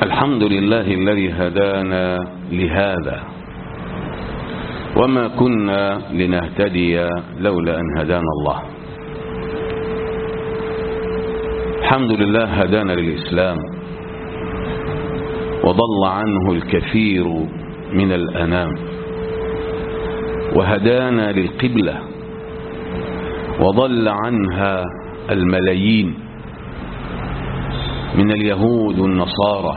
الحمد لله الذي هدانا لهذا وما كنا لنهتدي لولا أن هدانا الله الحمد لله هدانا للإسلام وضل عنه الكثير من الأنام وهدانا للقبلة وضل عنها الملايين من اليهود والنصارى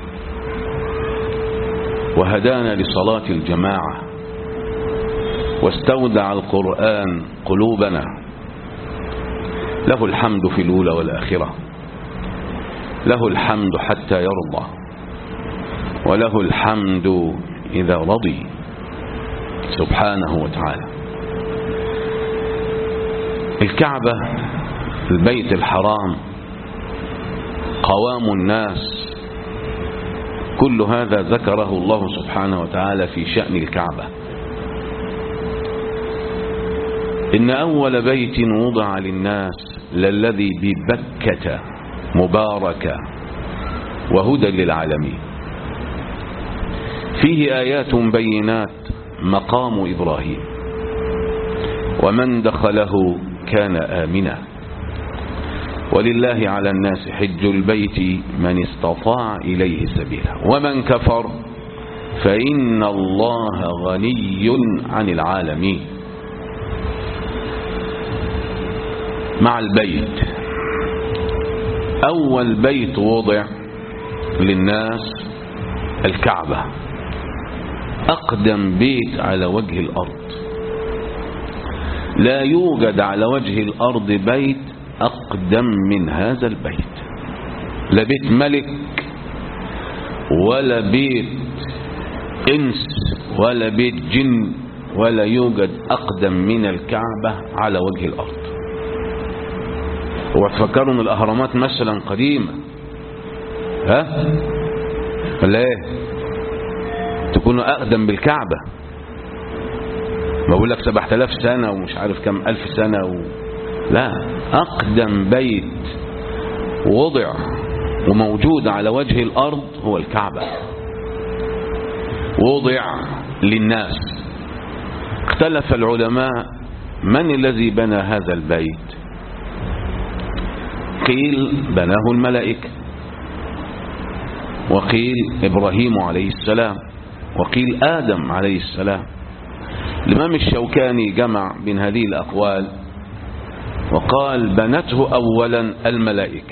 وهدانا لصلاة الجماعة واستودع القرآن قلوبنا له الحمد في الأولى والآخرة له الحمد حتى يرضى وله الحمد إذا رضي سبحانه وتعالى الكعبة البيت الحرام قوام الناس كل هذا ذكره الله سبحانه وتعالى في شأن الكعبة إن أول بيت وضع للناس للذي ببكة مباركة وهدى للعالمين فيه آيات بينات مقام إبراهيم ومن دخله كان آمنا ولله على الناس حج البيت من استطاع إليه سبيلا ومن كفر فإن الله غني عن العالمين مع البيت أول بيت وضع للناس الكعبة أقدم بيت على وجه الأرض لا يوجد على وجه الأرض بيت أقدم من هذا البيت لا بيت ملك ولا بيت إنس ولا بيت جن ولا يوجد أقدم من الكعبة على وجه الأرض وتفكروا ان الأهرامات مثلا قديمة ها ولا ايه تكونوا أقدم بالكعبة بقول لك 7000 سنة ومش عارف كم ألف سنة و... لا أقدم بيت وضع وموجود على وجه الأرض هو الكعبة وضع للناس اختلف العلماء من الذي بنى هذا البيت قيل بناه الملائكة وقيل إبراهيم عليه السلام وقيل آدم عليه السلام الإمام الشوكاني جمع بين هذه الأقوال وقال بنته أولا الملائكة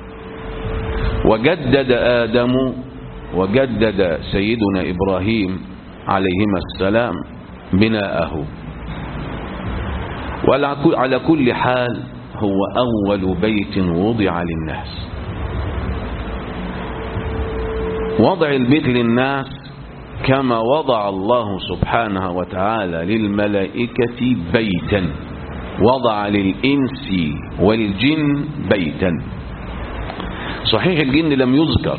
وجدد آدم وجدد سيدنا إبراهيم عليهما السلام بناءه وعلى كل حال هو أول بيت وضع للناس وضع البيت للناس كما وضع الله سبحانه وتعالى للملائكة بيتا وضع للإنس والجن بيتا صحيح الجن لم يذكر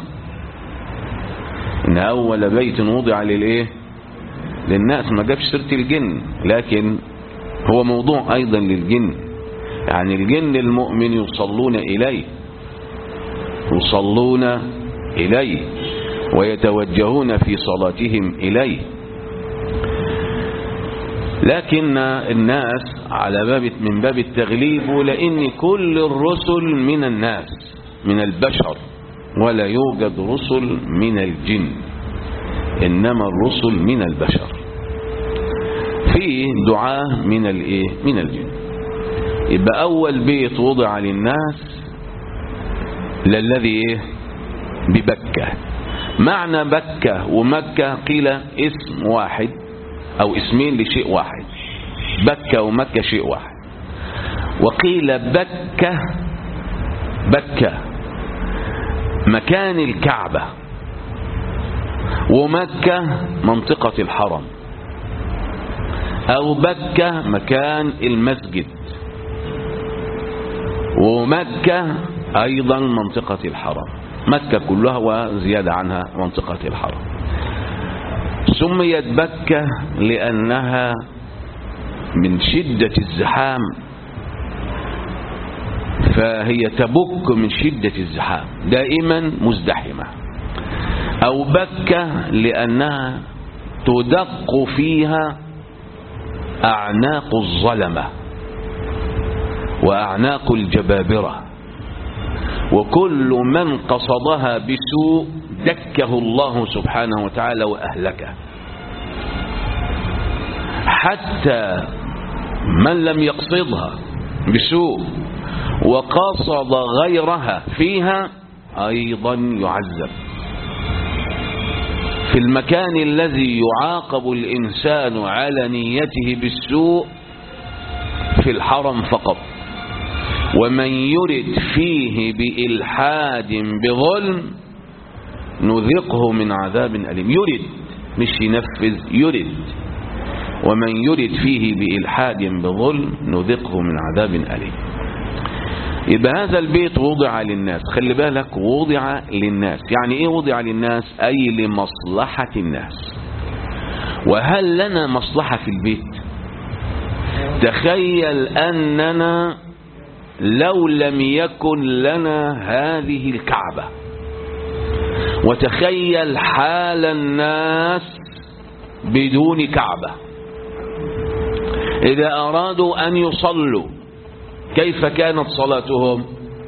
إن أول بيت وضع للإيه للناس ما جابش سيرة الجن لكن هو موضوع أيضا للجن يعني الجن المؤمن يصلون إليه يصلون إليه ويتوجهون في صلاتهم إليه لكن الناس على باب من باب التغليب لأن كل الرسل من الناس من البشر ولا يوجد رسل من الجن إنما الرسل من البشر في دعاء من الايه من الجن يبقى أول بيت وضع للناس للذي ايه ببكة معنى بكة ومكة قيل اسم واحد أو اسمين لشيء واحد بكة ومكة شيء واحد وقيل بكة بكة مكان الكعبة ومكة منطقة الحرم أو بكة مكان المسجد ومكة أيضا منطقة الحرم مكة كلها وزيادة عنها منطقة الحرم سميت بكة لأنها من شدة الزحام فهي تبك من شدة الزحام دائما مزدحمة أو بكة لأنها تدق فيها أعناق الظلمة وأعناق الجبابرة وكل من قصدها بسوء دكه الله سبحانه وتعالى وأهلكه حتى من لم يقصدها بسوء وقصد غيرها فيها أيضا يعذب في المكان الذي يعاقب الإنسان على نيته بالسوء في الحرم فقط ومن يرد فيه بإلحاد بظلم نذقه من عذاب أليم يرد مش ينفذ يرد ومن يرد فيه بإلحاد بظلم نذقه من عذاب أليم يبقى هذا البيت وضع للناس خلي بالك وضع للناس يعني ايه وضع للناس اي لمصلحة الناس وهل لنا مصلحة في البيت تخيل اننا لو لم يكن لنا هذه الكعبة وتخيل حال الناس بدون كعبة إذا أرادوا أن يصلوا كيف كانت صلاتهم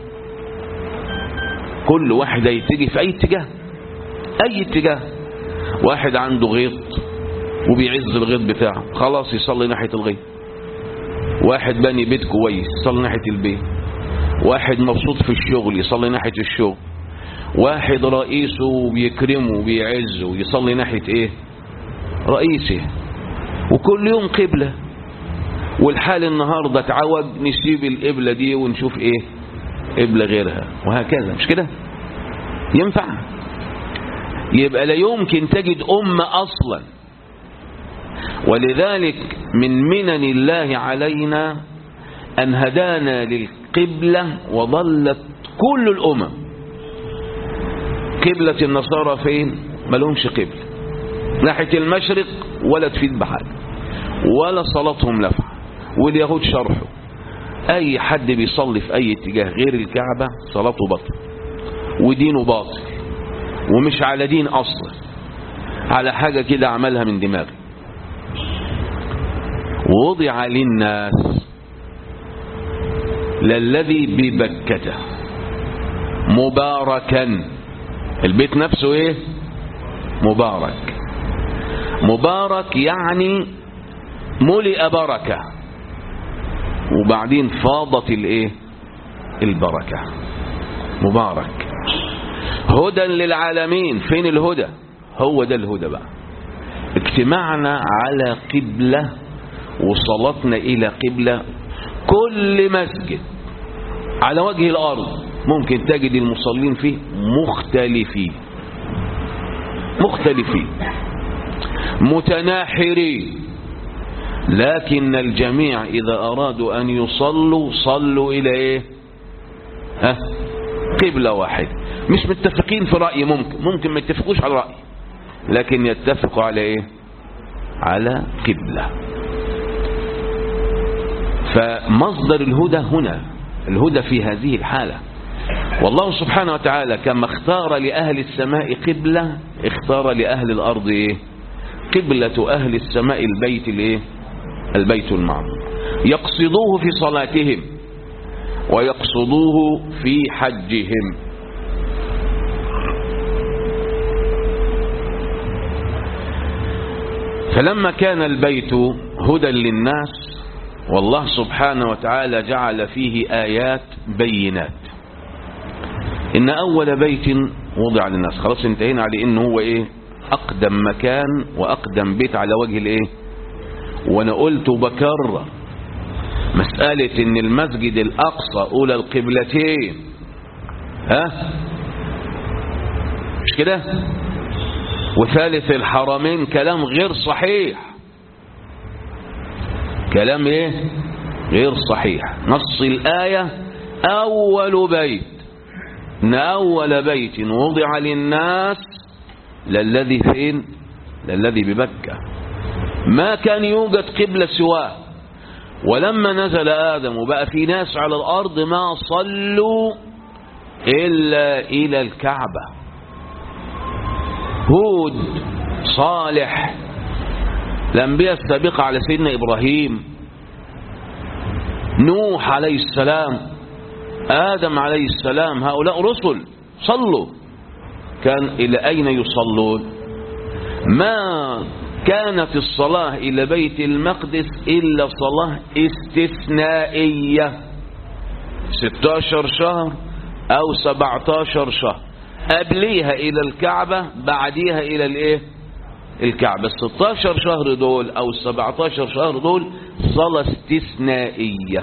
كل واحد يتجه في أي اتجاه أي اتجاه واحد عنده غيط وبيعز الغيط بتاعه خلاص يصلي ناحية الغيط واحد بني بيت كويس يصلي ناحية البيت واحد مبسوط في الشغل يصلي ناحية الشغل واحد رئيسه وبيكرمه وبيعزه يصلي ناحية ايه رئيسه وكل يوم قبلة والحال النهاردة تعود نسيب القبلة دي ونشوف ايه قبلة غيرها وهكذا مش كده ينفع يبقى لا يمكن تجد أمة أصلا ولذلك من منن الله علينا أن هدانا للقبلة وظلت كل الأمم قبلة النصارى فين ما لهمش قبلة ناحية المشرق ولا تفيد بحاجة ولا صلاتهم نفع واليهود شرحوا أي حد بيصلي في أي اتجاه غير الكعبة صلاته بطل ودينه باطل ومش على دين أصلا على حاجة كده عملها من دماغه وضع للناس للذي ببكته مباركا البيت نفسه ايه مبارك مبارك يعني ملئ بركة وبعدين فاضت الايه البركة مبارك هدى للعالمين فين الهدى هو ده الهدى بقى اجتماعنا على قبلة وصلتنا إلى قبلة كل مسجد على وجه الأرض ممكن تجد المصلين فيه مختلفين مختلفين متناحرين لكن الجميع إذا أرادوا أن يصلوا صلوا إلى إيه ها قبلة واحدة مش متفقين في رأي ممكن ممكن ما يتفقوش على رأي لكن يتفقوا على إيه على قبلة فمصدر الهدى هنا الهدى في هذه الحالة والله سبحانه وتعالى كما اختار لأهل السماء قبلة اختار لأهل الأرض إيه؟ قبلة أهل السماء البيت الإيه؟ البيت المعمور يقصدوه في صلاتهم ويقصدوه في حجهم فلما كان البيت هدى للناس والله سبحانه وتعالى جعل فيه آيات بينات إن أول بيت وضع للناس خلاص انتهينا على إنه هو إيه أقدم مكان وأقدم بيت على وجه الإيه وأنا قلت بكرر مسألة إن المسجد الأقصى أولى القبلتين ها مش كده وثالث الحرمين كلام غير صحيح كلام ايه غير صحيح نص الآية أول بيت إن أول بيت وضع للناس للذي فين للذي ببكة ما كان يوجد قبلة سواه ولما نزل آدم وبقى في ناس على الأرض ما صلوا إلا إلى الكعبة هود صالح الأنبياء السابقة على سيدنا إبراهيم نوح عليه السلام آدم عليه السلام هؤلاء رسل صلوا كان إلى أين يصلون ما كانت الصلاة إلى بيت المقدس إلا صلاة استثنائية 16 شهر أو 17 شهر قبليها إلى الكعبة بعديها إلى الإيه الكعبة 16 شهر دول أو 17 شهر دول صلاة استثنائية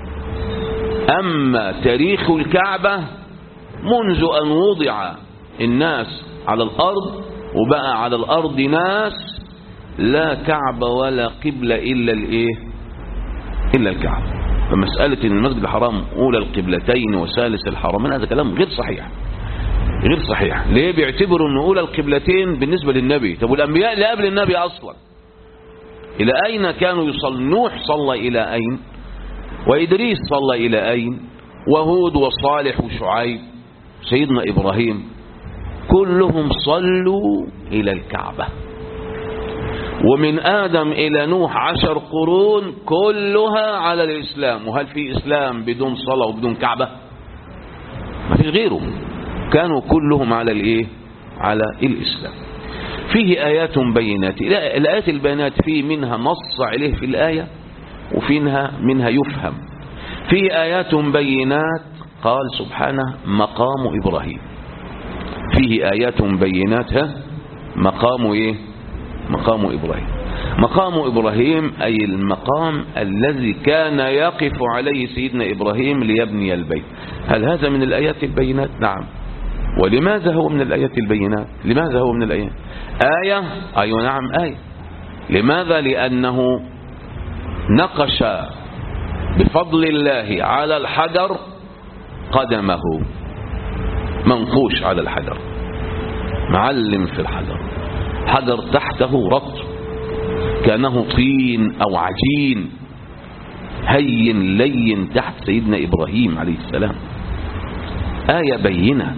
أما تاريخ الكعبة منذ أن وضع الناس على الأرض وبقى على الأرض ناس لا كعبة ولا قبلة إلا الإيه إلا الكعبة فمسألة أن المسجد الحرام أولى القبلتين وثالث الحرمين هذا كلام غير صحيح غير صحيح ليه بيعتبروا أن أولى القبلتين بالنسبة للنبي طب والأنبياء اللي قبل النبي أصلا إلى أين كانوا يصل نوح صلى إلى أين وإدريس صلى إلى أين وهود وصالح وشعيب سيدنا إبراهيم كلهم صلوا إلى الكعبة ومن آدم إلى نوح عشر قرون كلها على الإسلام وهل في إسلام بدون صلاة وبدون كعبة ما في غيره كانوا كلهم على الإيه على الإسلام فيه آيات بينات الآيات البينات فيه منها نص عليه في الآية وفيها منها يفهم فيه آيات بينات قال سبحانه مقام إبراهيم فيه آيات بينات ها مقام إيه مقام إبراهيم مقام إبراهيم أي المقام الذي كان يقف عليه سيدنا إبراهيم ليبني البيت هل هذا من الآيات البينات نعم ولماذا هو من الآيات البينات لماذا هو من الآيات آية أي أيوة نعم آية لماذا لأنه نقش بفضل الله على الحجر قدمه منقوش على الحجر معلم في الحجر حجر تحته رطب كانه طين أو عجين هين لين تحت سيدنا إبراهيم عليه السلام آية بينة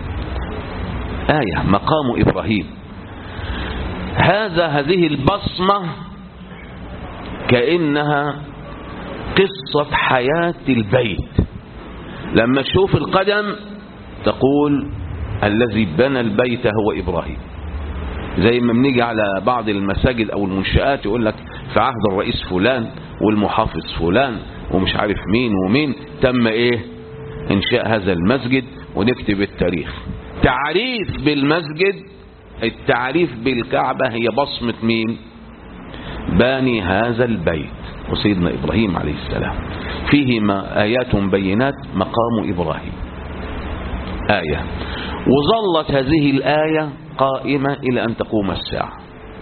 آية مقام إبراهيم هذا هذه البصمة كأنها قصة حياة البيت لما تشوف القدم تقول الذي بنى البيت هو إبراهيم زي ما بنيجي على بعض المساجد أو المنشآت يقول لك في عهد الرئيس فلان والمحافظ فلان ومش عارف مين ومين تم ايه انشاء هذا المسجد ونكتب التاريخ تعريف بالمسجد التعريف بالكعبة هي بصمة مين باني هذا البيت وسيدنا إبراهيم عليه السلام فيه ما آيات بينات مقام إبراهيم آية وظلت هذه الآية قائمة إلى أن تقوم الساعة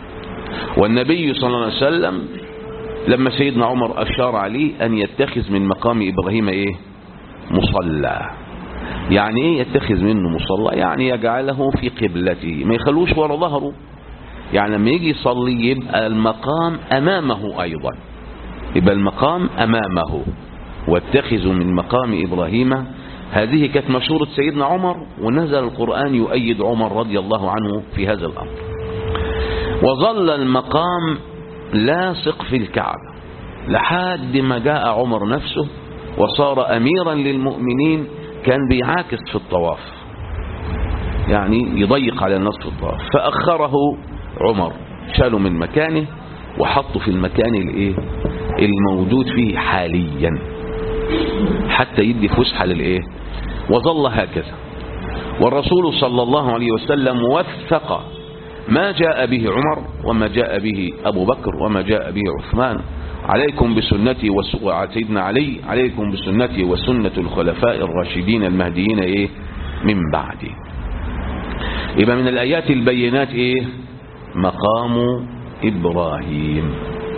والنبي صلى الله عليه وسلم لما سيدنا عمر أشار عليه أن يتخذ من مقام إبراهيم إيه مصلى يعني إيه يتخذ منه مصلى يعني يجعله في قبلته ما يخلوش ورا ظهره يعني لما يجي يصلي يبقى المقام أمامه أيضا يبقى المقام أمامه واتخذوا من مقام إبراهيم هذه كانت مشورة سيدنا عمر ونزل القرآن يؤيد عمر رضي الله عنه في هذا الأمر وظل المقام لاصق في الكعبة لحد ما جاء عمر نفسه وصار أميرا للمؤمنين كان بيعاكس في الطواف يعني يضيق على الناس في الطواف فأخره عمر شاله من مكانه وحطه في المكان الايه الموجود فيه حاليا حتى يدي فسحة للايه وظل هكذا والرسول صلى الله عليه وسلم وثق ما جاء به عمر وما جاء به أبو بكر وما جاء به عثمان عليكم بسنتي وسيدنا علي عليكم بسنتي وسنة الخلفاء الراشدين المهديين ايه من بعدي يبقى من الآيات البينات ايه مقام إبراهيم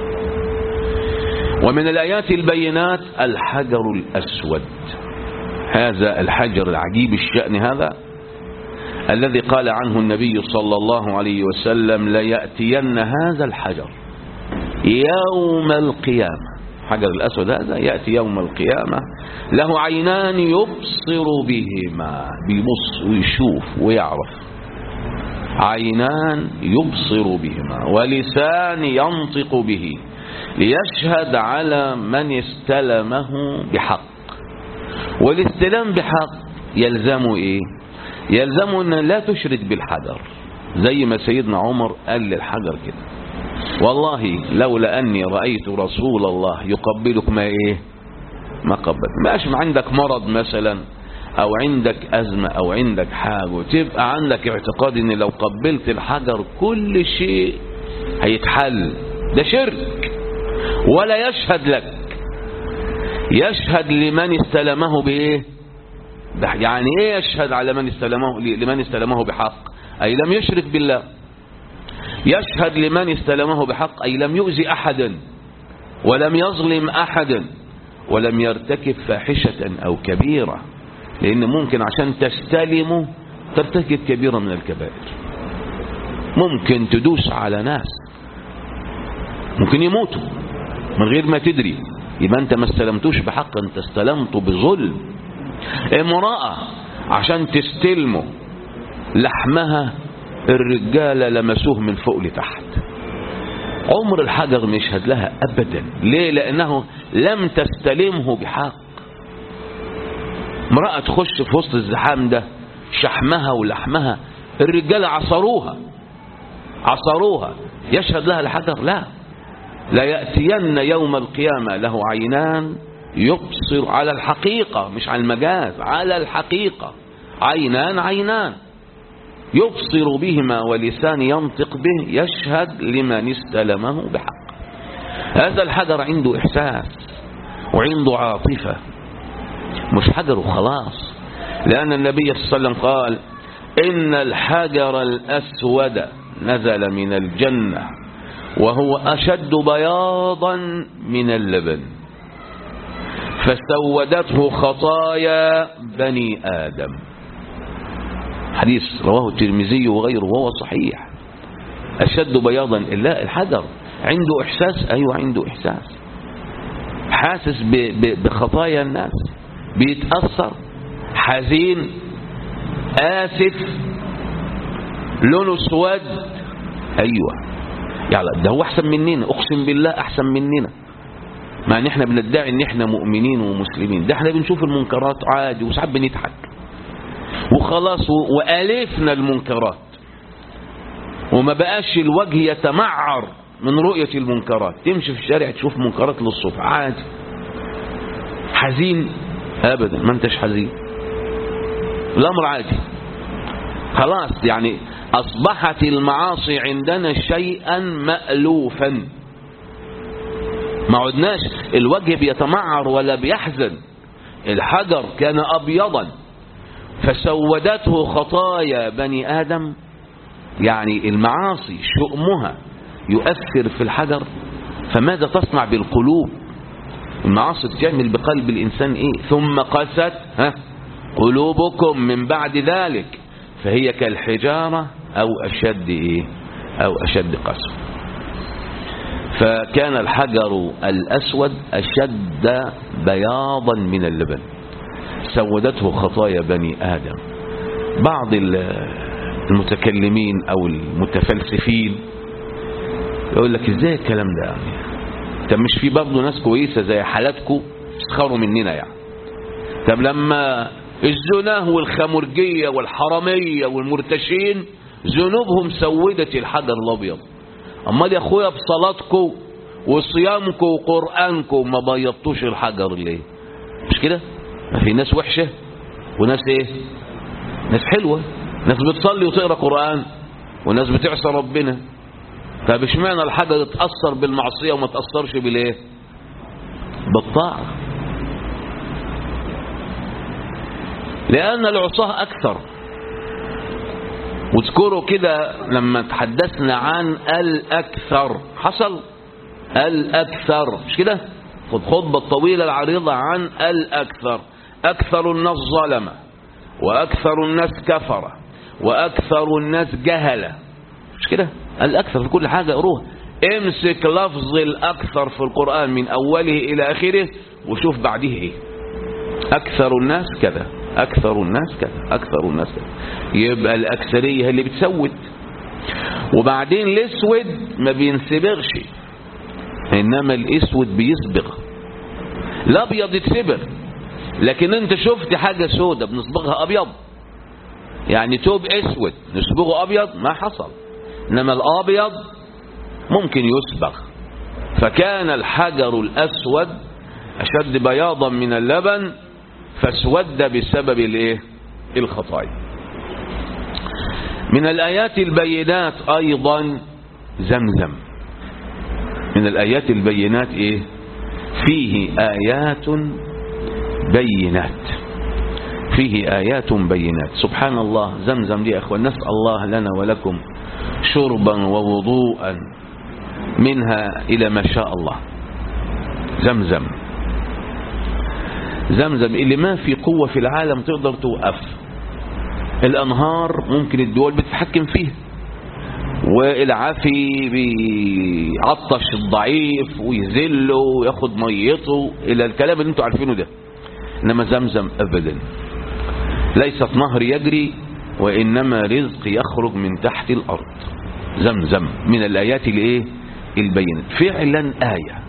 ومن الآيات البينات الحجر الأسود هذا الحجر العجيب الشأن هذا الذي قال عنه النبي صلى الله عليه وسلم ليأتين هذا الحجر يوم القيامة حجر الأسود هذا يأتي يوم القيامة له عينان يبصر بهما بيبص ويشوف ويعرف عينان يبصر بهما ولسان ينطق به ليشهد على من استلمه بحق والاستلام بحق يلزمه ايه يلزمه ان لا تشرك بالحجر زي ما سيدنا عمر قال للحجر كده والله لولا اني رأيت رسول الله يقبلك ما ايه ما قبل ماش عندك مرض مثلا او عندك ازمة او عندك حاجة وتبقى عندك اعتقاد ان لو قبلت الحجر كل شيء هيتحل ده شرك ولا يشهد لك يشهد لمن استلمه بايه يعني ايه يشهد على من استلمه لمن استلمه بحق اي لم يشرك بالله يشهد لمن استلمه بحق اي لم يؤذي احدا ولم يظلم احدا ولم يرتكب فاحشة او كبيرة لان ممكن عشان تستلمه ترتكب كبيرة من الكبائر ممكن تدوس على ناس ممكن يموتوا من غير ما تدري يبقى انت ما استلمتوش بحق انت استلمته بظلم امرأة عشان تستلمه لحمها الرجالة لمسوه من فوق لتحت عمر الحجر مش يشهد لها ابدا ليه لانه لم تستلمه بحق امرأة تخش في وسط الزحام ده شحمها ولحمها الرجالة عصروها عصروها يشهد لها الحجر لا لا يأتين يوم القيامة له عينان يبصر على الحقيقة مش على المجاز على الحقيقة عينان عينان يبصر بهما ولسان ينطق به يشهد لمن استلمه بحق هذا الحجر عنده إحساس وعنده عاطفة مش حجر وخلاص لأن النبي صلى الله عليه وسلم قال إن الحجر الأسود نزل من الجنة وهو أشد بياضا من اللبن فسودته خطايا بني آدم حديث رواه الترمذي وغيره وهو صحيح أشد بياضا لا الحجر عنده إحساس أيوة عنده إحساس حاسس بخطايا الناس بيتأثر حزين آسف لونه اسود أيوة يعني ده هو أحسن مننا أقسم بالله أحسن مننا مع ان احنا بندعي ان احنا مؤمنين ومسلمين ده احنا بنشوف المنكرات عادي وساعات بنضحك وخلاص والفنا المنكرات وما بقاش الوجه يتمعر من رؤية المنكرات تمشي في الشارع تشوف منكرات للصبح عادي حزين ابدا ما انتش حزين الامر عادي خلاص يعني اصبحت المعاصي عندنا شيئا مألوفا ما عدناش الوجه بيتمعر ولا بيحزن الحجر كان أبيضا فسودته خطايا بني آدم يعني المعاصي شؤمها يؤثر في الحجر فماذا تصنع بالقلوب المعاصي بتعمل بقلب الإنسان إيه ثم قست ها قلوبكم من بعد ذلك فهي كالحجارة أو أشد إيه أو أشد قسوة فكان الحجر الأسود أشد بياضا من اللبن سودته خطايا بني آدم بعض المتكلمين أو المتفلسفين يقول لك ازاي الكلام ده يعني طب مش في برضه ناس كويسة زي حالاتكم تسخروا مننا يعني طب لما الزناه والخمرجية والحرامية والمرتشين ذنوبهم سودت الحجر الأبيض امال يا اخويا بصلاتكم وصيامكم وقرانكم ما بيضتوش الحجر ليه مش كده في ناس وحشه وناس ايه ناس حلوه ناس بتصلي وتقرا قران وناس بتعصى ربنا طب اشمعنى الحجر اتاثر بالمعصيه وما تاثرش بالايه بالطاعه لان العصاه اكثر واذكروا كده لما تحدثنا عن الأكثر حصل الأكثر مش كده خد خطبة الطويلة العريضة عن الأكثر أكثر الناس ظلمة وأكثر الناس كفرة وأكثر الناس جهلة مش كده الأكثر في كل حاجة قروها امسك لفظ الأكثر في القرآن من أوله إلى آخره وشوف بعده إيه أكثر الناس كذا أكثر الناس كذا أكثر الناس كذا يبقى الأكثرية هي اللي بتسود وبعدين الاسود ما بينسبغش انما الاسود بيسبغ الابيض يتسبغ لكن انت شفت حاجة سودة بنصبغها ابيض يعني توب اسود نصبغه ابيض ما حصل انما الابيض ممكن يسبغ فكان الحجر الاسود اشد بياضا من اللبن فاسود بسبب الايه الخطايا من الايات البينات ايضا زمزم من الايات البينات ايه فيه ايات بينات فيه آيات بينات سبحان الله زمزم دي يا أخوان نسأل الله لنا ولكم شربا ووضوءا منها إلى ما شاء الله زمزم زمزم اللي ما في قوة في العالم تقدر توقف الأنهار ممكن الدول بتتحكم فيها والعافي بيعطش الضعيف ويذله وياخد ميته إلى الكلام اللي انتوا عارفينه ده إنما زمزم أبدا ليست نهر يجري وإنما رزق يخرج من تحت الأرض زمزم من الآيات الايه البينات فعلا آية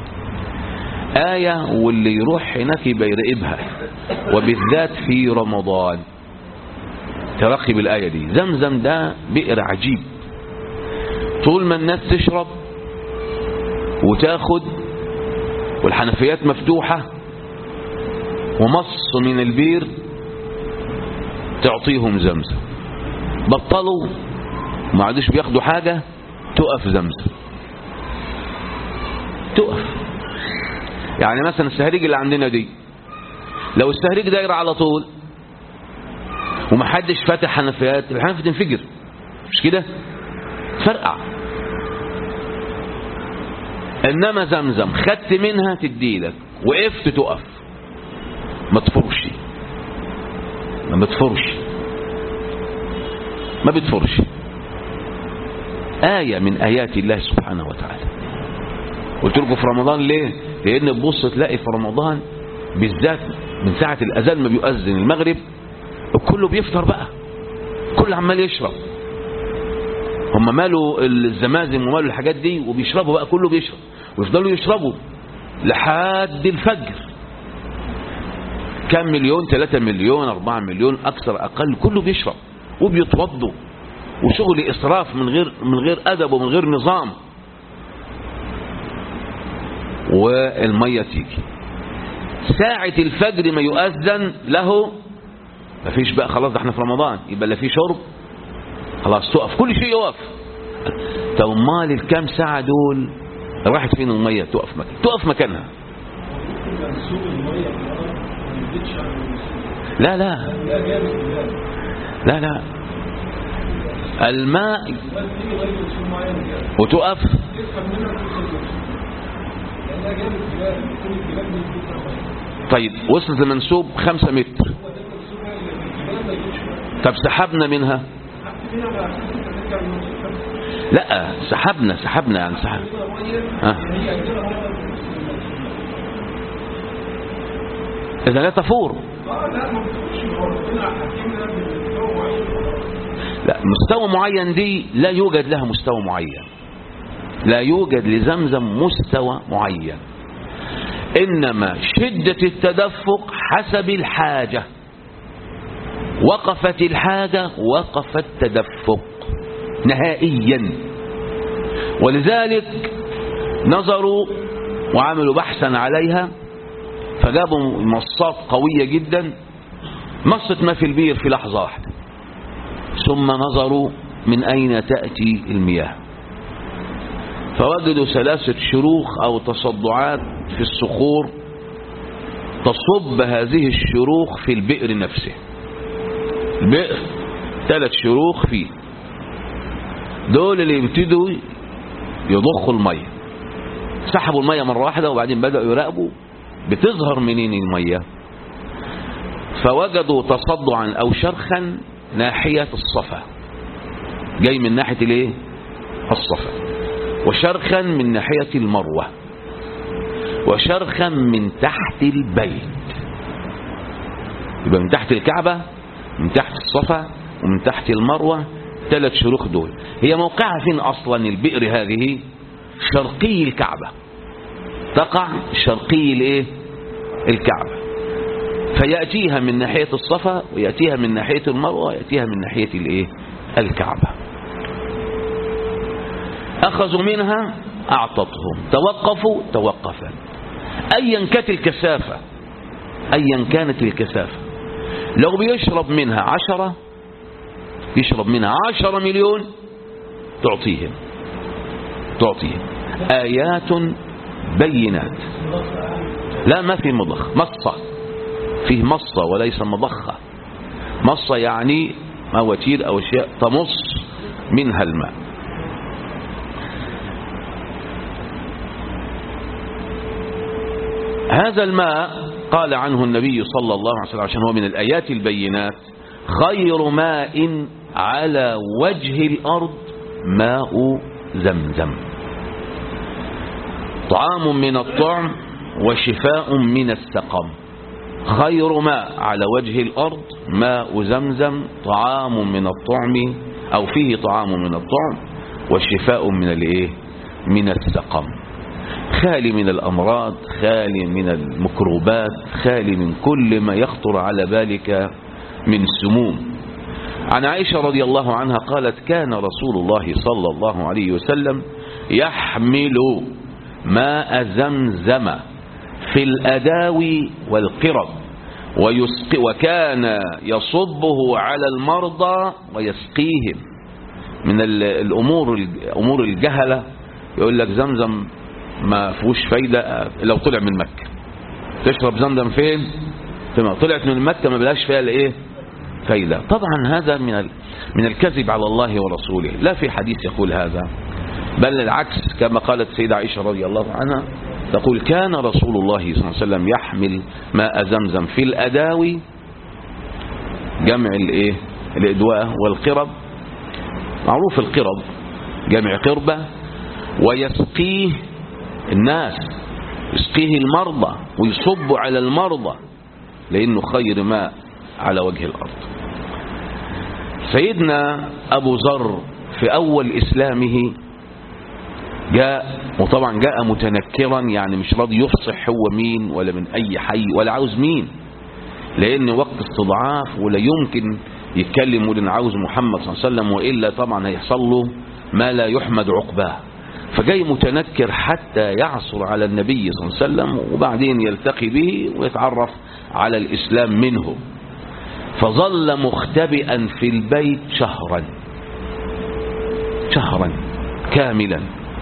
آية واللي يروح هناك يبقى يراقبها وبالذات في رمضان ترقب الآية دي زمزم ده بئر عجيب طول ما الناس تشرب وتاخد والحنفيات مفتوحة ومص من البير تعطيهم زمزم بطلوا ما عادش بياخدوا حاجة تقف زمزم تقف يعني مثلا السهريج اللي عندنا دي لو السهريج داير على طول ومحدش فاتح حنفيات الحنفية تنفجر مش كده فرقع انما زمزم خدت منها تديلك وقفت تقف ما تفرش ما بتفرش ما بتفرش آية من آيات الله سبحانه وتعالى قلت لكم في رمضان ليه لأن تبص تلاقي في رمضان بالذات من ساعة الأذان ما بيؤذن المغرب كله بيفطر بقى كل عمال يشرب هم مالوا الزمازم ومالوا الحاجات دي وبيشربوا بقى كله بيشرب ويفضلوا يشربوا لحد الفجر كم مليون 3 مليون 4 مليون أكثر أقل كله بيشرب وبيتوضوا وشغل إسراف من غير من غير أدب ومن غير نظام والمية تيجي ساعة الفجر ما يؤذن له ما فيش بقى خلاص ده احنا في رمضان يبقى لا في شرب خلاص تقف كل شيء يقف طب امال الكام ساعة دول راحت فين المية تقف مكان تقف مكانها لا لا لا لا الماء وتقف طيب وصلت المنسوب خمسة متر طب سحبنا منها لا سحبنا سحبنا يعني سحب ها إذا لا تفور لا مستوى معين دي لا يوجد لها مستوى معين لا يوجد لزمزم مستوى معين إنما شدة التدفق حسب الحاجة وقفت الحاجة وقف التدفق نهائيا ولذلك نظروا وعملوا بحثا عليها فجابوا مصات قوية جدا مصت ما في البير في لحظة واحدة ثم نظروا من أين تأتي المياه فوجدوا ثلاثة شروخ أو تصدعات في الصخور تصب هذه الشروخ في البئر نفسه البئر ثلاث شروخ فيه دول اللي يبتدوا يضخوا المية سحبوا المية مرة واحدة وبعدين بدأوا يراقبوا بتظهر منين المية فوجدوا تصدعا أو شرخا ناحية الصفا جاي من ناحية الايه الصفا وشرخا من ناحية المروة وشرخا من تحت البيت يبقى من تحت الكعبة من تحت الصفا ومن تحت المروة الثلاث شروخ دول هي موقعها فين أصلا البئر هذه شرقي الكعبة تقع شرقي الايه الكعبة فيأتيها من ناحية الصفا ويأتيها من ناحية المروة ويأتيها من ناحية الايه الكعبة أخذوا منها أعطتهم توقفوا توقفا أيا كانت الكثافة أيا كانت الكثافة لو بيشرب منها عشرة يشرب منها عشرة مليون تعطيهم تعطيهم آيات بينات لا ما في مضخ مصة فيه مصة وليس مضخة مصة يعني مواتير أو أشياء تمص منها الماء هذا الماء قال عنه النبي صلى الله عليه وسلم عشان هو من الآيات البينات خير ماء على وجه الأرض ماء زمزم طعام من الطعم وشفاء من السقم خير ماء على وجه الأرض ماء زمزم طعام من الطعم أو فيه طعام من الطعم وشفاء من الايه من السقم خالي من الأمراض خالي من المكروبات خالي من كل ما يخطر على بالك من سموم عن عائشة رضي الله عنها قالت كان رسول الله صلى الله عليه وسلم يحمل ماء زمزم في الأداوي والقرب ويسقي وكان يصبه على المرضى ويسقيهم من الأمور أمور الجهلة يقول لك زمزم ما فيهوش فايدة لو طلع من مكة تشرب زمزم فين فيما طلعت من مكة ما بلاش فيها الايه فايدة طبعا هذا من من الكذب على الله ورسوله لا في حديث يقول هذا بل العكس كما قالت سيدة عائشة رضي الله عنها تقول كان رسول الله صلى الله عليه وسلم يحمل ماء زمزم في الأداوي جمع الايه الإدواء والقرب معروف القرب جمع قربة ويسقيه الناس يسقيه المرضى ويصب على المرضى لأنه خير ماء على وجه الأرض سيدنا أبو ذر في أول إسلامه جاء وطبعا جاء متنكرا يعني مش راضي يفصح هو مين ولا من أي حي ولا عاوز مين لأن وقت استضعاف ولا يمكن يتكلم ولن عاوز محمد صلى الله عليه وسلم وإلا طبعا هيحصل له ما لا يحمد عقباه فجاي متنكر حتى يعصر على النبي صلى الله عليه وسلم وبعدين يلتقي به ويتعرف على الإسلام منه فظل مختبئا في البيت شهرا شهرا كاملا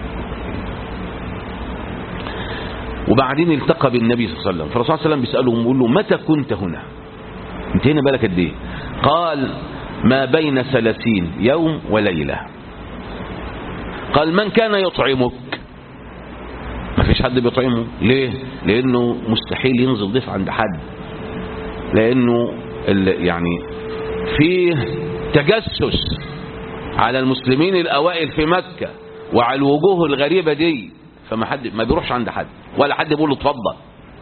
وبعدين التقى بالنبي صلى الله عليه وسلم فالرسول صلى الله عليه وسلم بيسأله ويقول له متى كنت هنا انت هنا بالك قد ايه قال ما بين ثلاثين يوم وليلة قال من كان يطعمك ما فيش حد بيطعمه ليه لانه مستحيل ينزل ضيف عند حد لانه يعني فيه تجسس على المسلمين الاوائل في مكة وعلى الوجوه الغريبة دي فما حد ما بيروحش عند حد ولا حد بيقول له اتفضل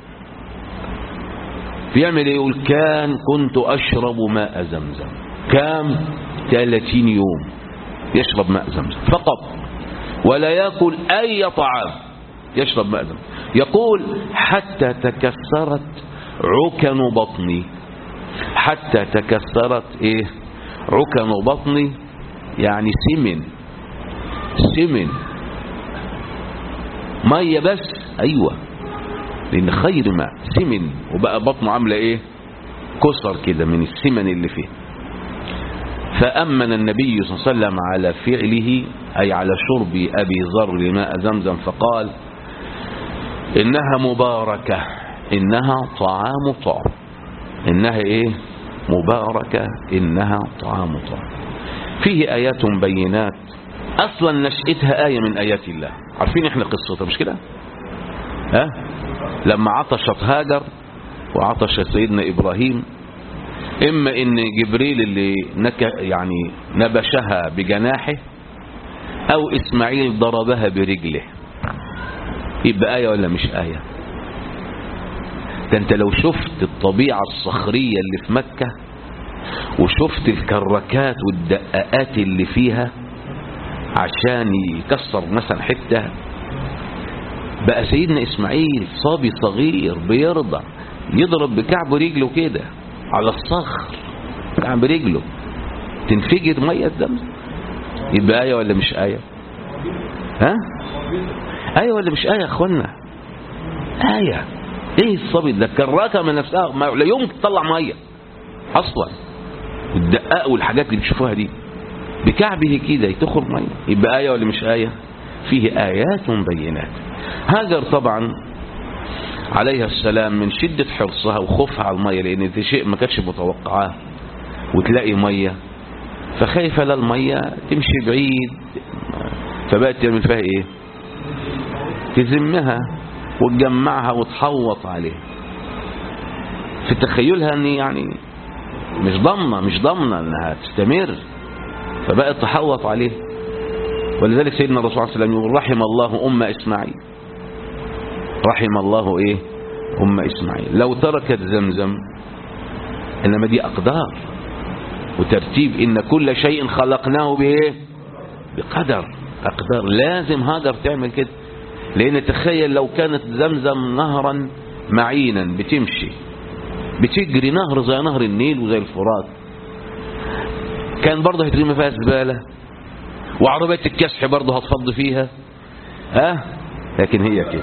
بيعمل ايه يقول كان كنت اشرب ماء زمزم كام 30 يوم يشرب ماء زمزم فقط ولا ياكل اي طعام يشرب ماء زمزم يقول حتى تكسرت عكن بطني حتى تكسرت ايه عكن بطني يعني سمن سمن ميه بس ايوه لان خير ماء سمن وبقى بطنه عامله ايه كسر كده من السمن اللي فيه فأمن النبي صلى الله عليه وسلم على فعله أي على شرب أبي ذر لماء زمزم فقال إنها مباركة إنها طعام طعم إنها إيه مباركة إنها طعام طعم فيه آيات بينات أصلا نشأتها آية من آيات الله عارفين إحنا قصتها مش كده ها لما عطشت هاجر وعطش سيدنا إبراهيم إما إن جبريل اللي نك يعني نبشها بجناحه أو إسماعيل ضربها برجله يبقى آية ولا مش آية ده أنت لو شفت الطبيعة الصخرية اللي في مكة وشفت الكركات والدقاقات اللي فيها عشان يكسر مثلا حتة بقى سيدنا إسماعيل صبي صغير بيرضع يضرب بكعب رجله كده على الصخر كعب رجله تنفجر مية زمزم يبقى آية ولا مش آية ها آية ولا مش آية يا أخوانا آية إيه الصبي ده كراكة من نفسها ما لا يمكن تطلع مية أصلا الدقاق والحاجات اللي بتشوفوها دي بكعبه كده تخرج مية يبقى آية ولا مش آية فيه آيات بينات هاجر طبعا عليها السلام من شدة حرصها وخوفها على المية لأن دي شيء ما كانتش متوقعاه وتلاقي مية فخايفة لا المية تمشي بعيد فبقت تعمل فيها ايه تزمها وتجمعها وتحوط عليها في تخيلها ان يعني مش ضامنة مش ضامنة انها تستمر فبقت تحوط عليه ولذلك سيدنا الرسول صلى الله عليه وسلم يقول رحم الله أم إسماعيل رحم الله إيه أم إسماعيل لو تركت زمزم إنما دي أقدار وترتيب إن كل شيء خلقناه بإيه بقدر أقدار لازم هاجر تعمل كده لأن تخيل لو كانت زمزم نهرا معينا بتمشي بتجري نهر زي نهر النيل وزي الفرات كان برضه هترمي فيها زبالة وعربية الكسح برضه هتفض فيها ها أه؟ لكن هي كده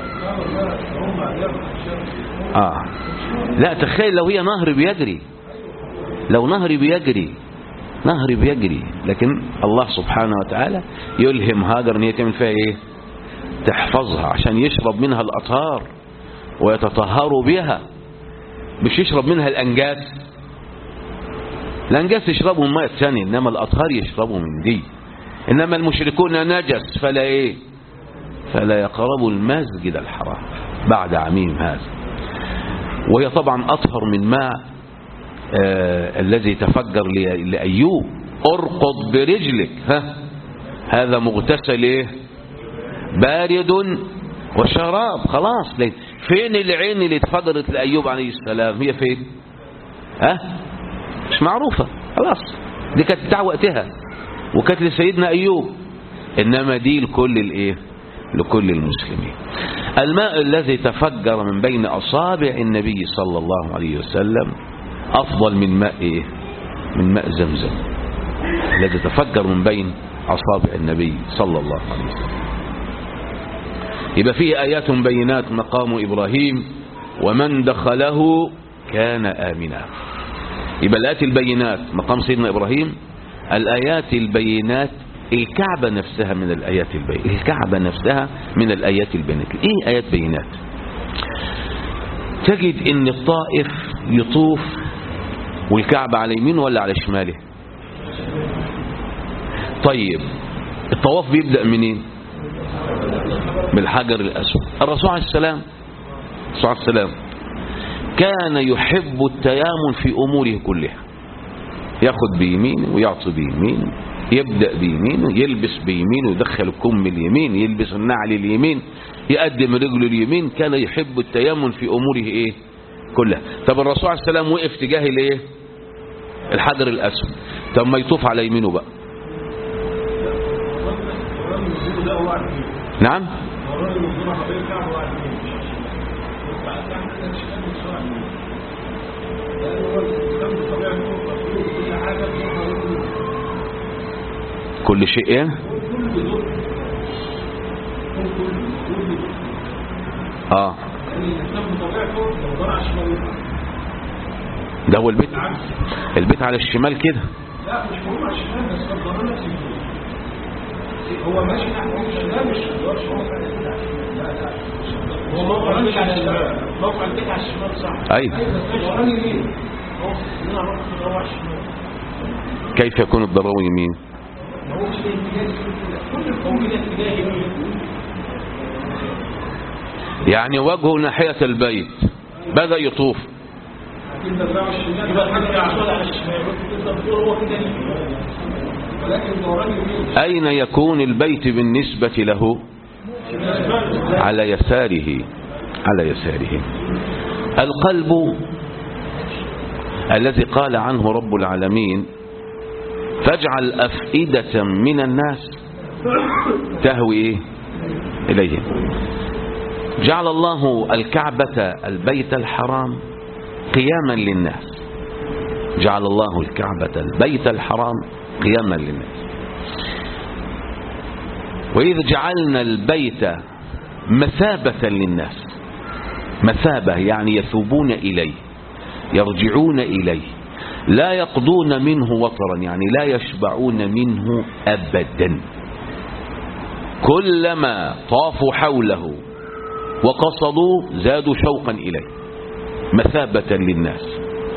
اه لا تخيل لو هي نهر بيجري لو نهر بيجري نهر بيجري لكن الله سبحانه وتعالى يلهم هاجر ان هي تعمل فيها ايه تحفظها عشان يشرب منها الاطهار ويتطهر بها مش يشرب منها الانجاس الانجاس يشربوا الماء الثاني انما الاطهار يشربوا من دي انما المشركون نجس فلا ايه فلا يقربوا المسجد الحرام بعد عميم هذا وهي طبعا اطهر من ماء آه الذي تفجر لأيوب ارقض برجلك ها هذا مغتسل ايه بارد وشراب خلاص ليه؟ فين العين اللي اتفجرت لأيوب عليه السلام هي فين ها مش معروفة خلاص دي كانت بتاع وقتها وكانت لسيدنا أيوب إنما دي لكل الايه لكل المسلمين الماء الذي تفجر من بين أصابع النبي صلى الله عليه وسلم أفضل من ماء إيه؟ من ماء زمزم الذي تفجر من بين أصابع النبي صلى الله عليه وسلم يبقى فيه آيات بينات مقام إبراهيم ومن دخله كان آمنا يبقى الآيات البينات مقام سيدنا إبراهيم الآيات البينات الكعبة نفسها من الآيات البينات الكعبة نفسها من الآيات البينات إيه آيات بينات تجد ان الطائف يطوف والكعبة على يمينه ولا على شماله طيب الطواف بيبدأ منين بالحجر الأسود الرسول عليه السلام الرسول عليه السلام كان يحب التيامن في أموره كلها ياخد بيمينه ويعطي بيمينه يبدأ بيمينه يلبس بيمينه يدخل الكم اليمين يلبس النعل اليمين يقدم رجله اليمين كان يحب التيمن في أموره إيه كلها طب الرسول عليه السلام وقف تجاه الايه الحجر الأسود طب ما يطوف على يمينه بقى نعم كل شيء ايه اه ده هو البيت البيت على الشمال كده لا مش هو على الشمال بس الضرر نفسه هو ماشي نحو الشمال مش مش هو لا لا هو موقع البيت على الشمال موقع البيت على الشمال صح ايوه الضرر يمين هو هنا رحت هو على الشمال كيف يكون الضرر يمين هو مش كل القوم كده اتجاه يمين يعني وجهه ناحية البيت بدأ يطوف يبقى الحاجة على الشمال هو كده يمين ولكن الدوران يمين أين يكون البيت بالنسبة له على يساره على يساره القلب الذي قال عنه رب العالمين فاجعل أفئدة من الناس تهوي إيه؟ إليهم جعل الله الكعبة البيت الحرام قياما للناس جعل الله الكعبة البيت الحرام قياما للناس وإذ جعلنا البيت مثابة للناس مثابة يعني يثوبون إليه يرجعون إليه لا يقضون منه وطرا يعني لا يشبعون منه أبدا كلما طافوا حوله وقصدوا زادوا شوقا إليه مثابة للناس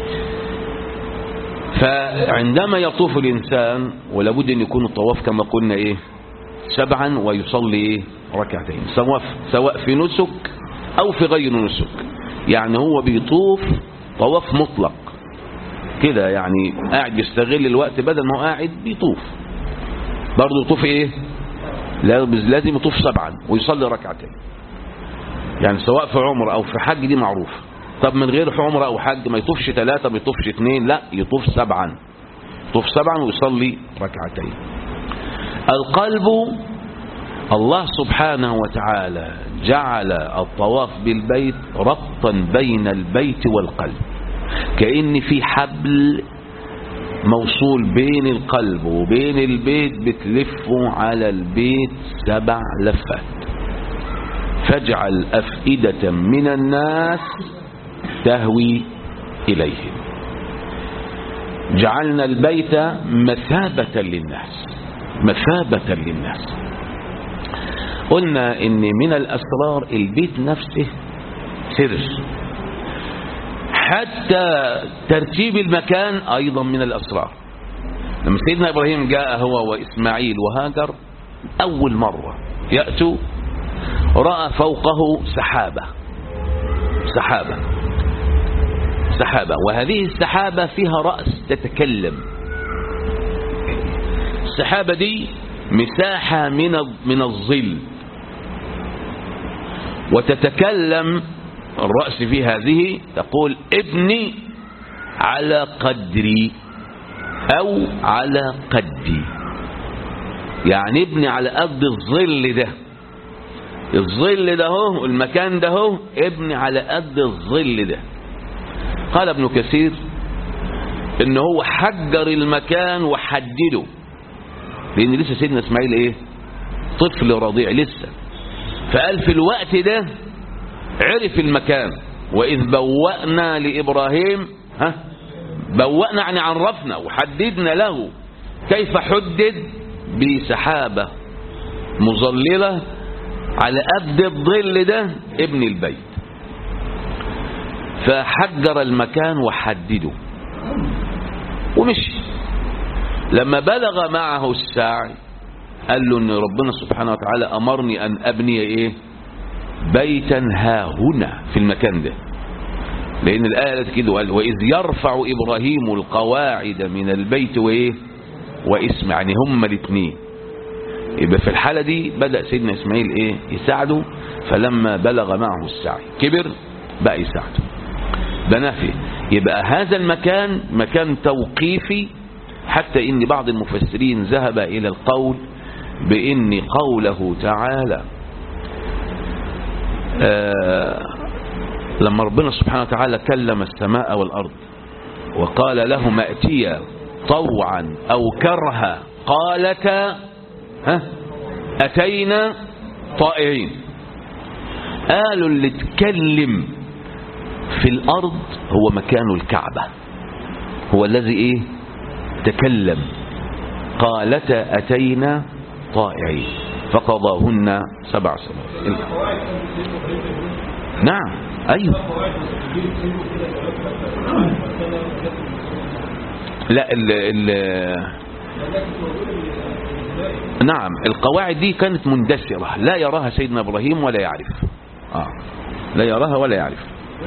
فعندما يطوف الإنسان ولابد أن يكون الطواف كما قلنا إيه سبعا ويصلي إيه ركعتين سواء سواء في نسك أو في غير نسك يعني هو بيطوف طواف مطلق كده يعني قاعد بيستغل الوقت بدل ما هو قاعد بيطوف برضه يطوف ايه لازم يطوف سبعا ويصلي ركعتين يعني سواء في عمر او في حج دي معروف طب من غير عمر او حج ما يطوفش ثلاثة ما يطوفش اثنين لا يطوف سبعا يطوف سبعا ويصلي ركعتين القلب الله سبحانه وتعالى جعل الطواف بالبيت ربطا بين البيت والقلب كأن في حبل موصول بين القلب وبين البيت بتلفه على البيت سبع لفات فاجعل أفئدة من الناس تهوي إليهم جعلنا البيت مثابة للناس مثابة للناس قلنا ان من الاسرار البيت نفسه سر حتى ترتيب المكان ايضا من الاسرار لما سيدنا ابراهيم جاء هو واسماعيل وهاجر اول مرة يأتوا رأى فوقه سحابة سحابة سحابة وهذه السحابة فيها رأس تتكلم السحابة دي مساحة من من الظل وتتكلم الرأس في هذه تقول ابني على قدري أو على قدي يعني ابني على قد الظل ده الظل ده هو المكان ده هو ابني على قد الظل ده قال ابن كثير ان هو حجر المكان وحدده لان لسه سيدنا اسماعيل ايه طفل رضيع لسه فقال في الوقت ده عرف المكان وإذ بوأنا لإبراهيم ها بوأنا يعني عرفنا وحددنا له كيف حدد بسحابة مظللة على قد الظل ده ابن البيت فحجر المكان وحدده ومشي لما بلغ معه الساعي قال له ان ربنا سبحانه وتعالى امرني ان ابني ايه بيتا ها هنا في المكان ده لان الايه قالت كده وقال واذ يرفع ابراهيم القواعد من البيت وايه واسم يعني هما الاثنين يبقى في الحاله دي بدا سيدنا اسماعيل ايه يساعده فلما بلغ معه السعي كبر بقى يساعده ده نافي يبقى هذا المكان مكان توقيفي حتى ان بعض المفسرين ذهب الى القول بان قوله تعالى آه لما ربنا سبحانه وتعالى كلم السماء والارض وقال لهما ائتيا طوعا او كرها قالتا ها اتينا طائعين قالوا اللي اتكلم في الارض هو مكان الكعبة هو الذي ايه تكلم قالتا اتينا طائعين فقضاهن سبع سنوات نعم ايوه لا ال ال نعم القواعد دي كانت مندثرة لا يراها سيدنا إبراهيم ولا يعرف آه. لا يراها ولا يعرف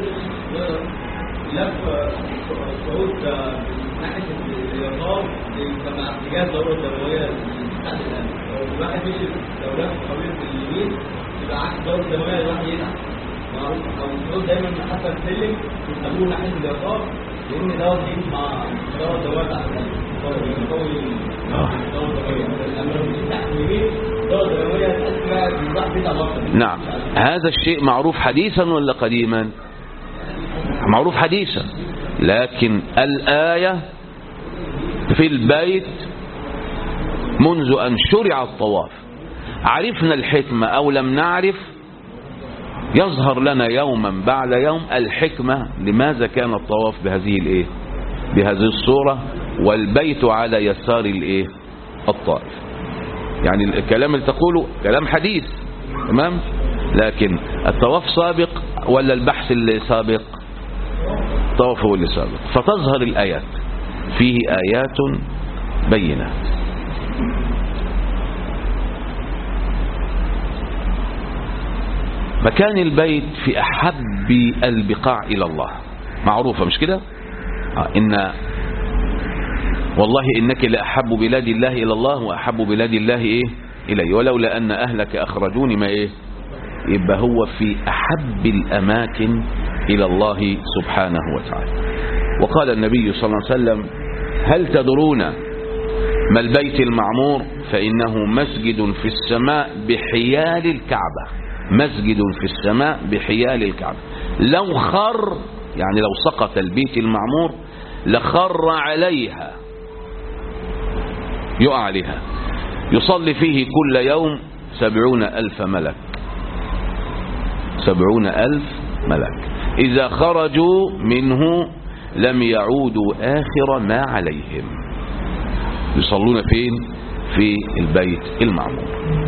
لف الصعود ناحية اليسار كما اتجاه ضرورة دموية تحت القلب لو الواحد مشي لو لف طويل في اليمين يبقى عكس ضرورة دموية الواحد يتعب معروف أو الصعود دايما حتى السلم يسموه ناحية اليسار لان دوت دي مع دوت دوت على قوي آه. لما لو مشيت تحت اليمين دوت دوت هتبقى بيضح بيضع مصر نعم هذا الشيء معروف حديثا ولا قديما معروف حديثا لكن الآية في البيت منذ أن شرع الطواف عرفنا الحكمة أو لم نعرف يظهر لنا يوما بعد يوم الحكمة لماذا كان الطواف بهذه الايه بهذه الصورة والبيت على يسار الايه الطائف يعني الكلام اللي تقوله كلام حديث تمام لكن الطواف سابق ولا البحث اللي سابق الطواف هو اللي سابق فتظهر الآيات فيه آيات بينات مكان البيت في أحب البقاع إلى الله معروفة مش كده آه إن والله إنك لأحب بلاد الله إلى الله وأحب بلاد الله إيه إلي ولولا أن أهلك أخرجوني ما إيه يبقى هو في أحب الأماكن إلى الله سبحانه وتعالى وقال النبي صلى الله عليه وسلم هل تدرون ما البيت المعمور فإنه مسجد في السماء بحيال الكعبة مسجد في السماء بحيال الكعبة لو خر يعني لو سقط البيت المعمور لخر عليها يقع عليها يصلي فيه كل يوم سبعون ألف ملك سبعون ألف ملك إذا خرجوا منه لم يعودوا آخر ما عليهم يصلون فين في البيت المعمور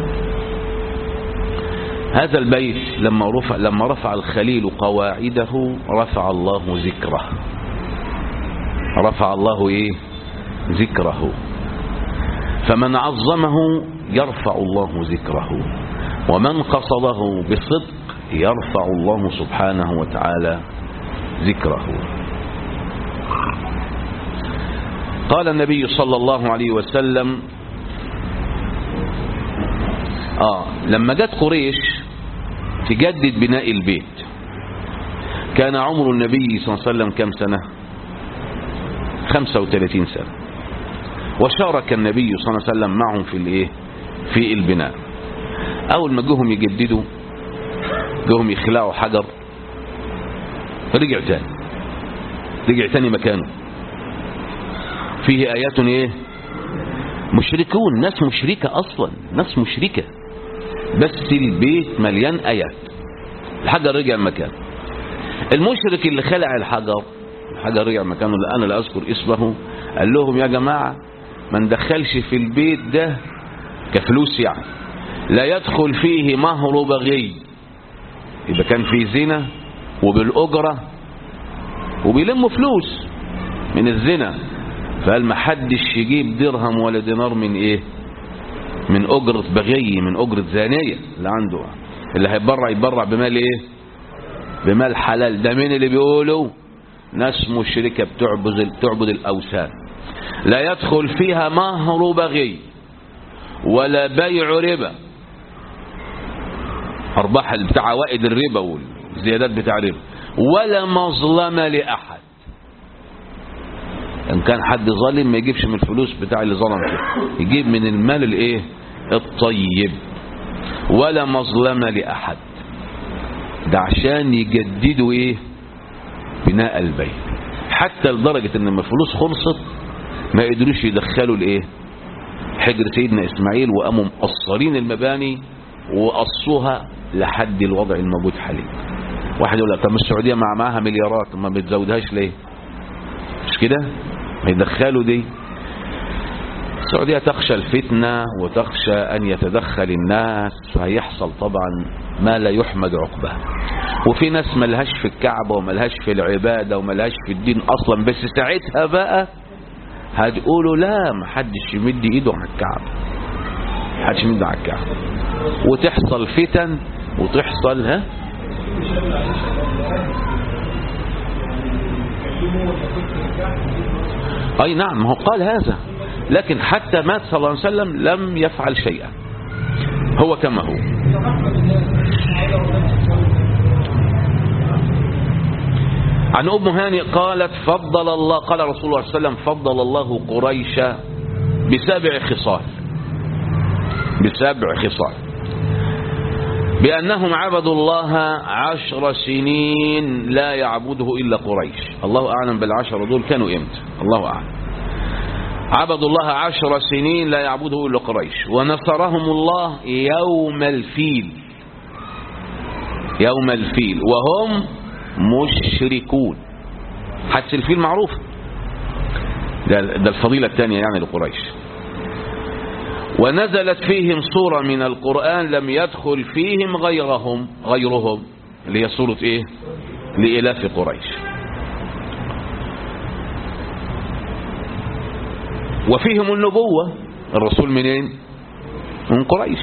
هذا البيت لما رفع, لما رفع الخليل قواعده رفع الله ذكره رفع الله ايه ذكره فمن عظمه يرفع الله ذكره ومن قصده بصدق يرفع الله سبحانه وتعالى ذكره قال النبي صلى الله عليه وسلم آه لما جت قريش تجدد بناء البيت كان عمر النبي صلى الله عليه وسلم كم سنة 35 سنة وشارك النبي صلى الله عليه وسلم معهم في الايه في البناء اول ما جوهم يجددوا جوهم يخلعوا حجر رجع تاني رجع تاني مكانه فيه ايات ايه مشركون ناس مشركة اصلا ناس مشركة بس البيت مليان ايات الحجر رجع مكانه المشرك اللي خلع الحجر الحجر رجع مكانه اللي انا لا اذكر اسمه قال لهم يا جماعة ما ندخلش في البيت ده كفلوس يعني لا يدخل فيه مهر بغي يبقى كان في زنا وبالأجرة وبيلموا فلوس من الزنا فقال ما حدش يجيب درهم ولا دينار من ايه من أجرة بغي من أجرة زانية اللي عنده اللي هيبرع يبرع بمال ايه بمال حلال ده مين اللي بيقولوا ناس مشركة بتعبد بتعبد الأوثان لا يدخل فيها مهر بغي ولا بيع ربا أرباح بتاع عوائد الربا والزيادات بتاع الربا ولا مظلمة لأحد إن كان حد ظالم ما يجيبش من الفلوس بتاع اللي ظلم فيه يجيب من المال الايه الطيب ولا مظلمة لأحد ده عشان يجددوا ايه بناء البيت حتى لدرجة ان لما الفلوس خلصت ما قدروش يدخلوا الايه حجر سيدنا اسماعيل وقاموا مقصرين المباني وقصوها لحد الوضع الموجود حاليا واحد يقول لك طب السعوديه مع معاها مليارات ما بتزودهاش ليه مش كده ما يدخلوا دي السعوديه تخشى الفتنه وتخشى ان يتدخل الناس فهيحصل طبعا ما لا يحمد عقباه وفي ناس ملهاش في الكعبه وملهاش في العباده وملهاش في الدين اصلا بس ساعتها بقى هتقولوا لا محدش يمد ايده على الكعبة محدش يمد على الكعبة وتحصل فتن وتحصل ها اي نعم هو قال هذا لكن حتى مات صلى الله عليه وسلم لم يفعل شيئا هو كما هو عن أم هانئ قالت فضل الله قال رسول الله صلى الله عليه وسلم فضل الله قريش بسبع خصال بسبع خصال بأنهم عبدوا الله عشر سنين لا يعبده إلا قريش الله أعلم بالعشر دول كانوا إمتى الله أعلم عبدوا الله عشر سنين لا يعبده إلا قريش ونصرهم الله يوم الفيل يوم الفيل وهم مشركون حدث الفيل معروف ده, ده الفضيلة الثانية يعني لقريش ونزلت فيهم سورة من القرآن لم يدخل فيهم غيرهم غيرهم اللي هي سورة ايه لإلاف قريش وفيهم النبوة الرسول منين من قريش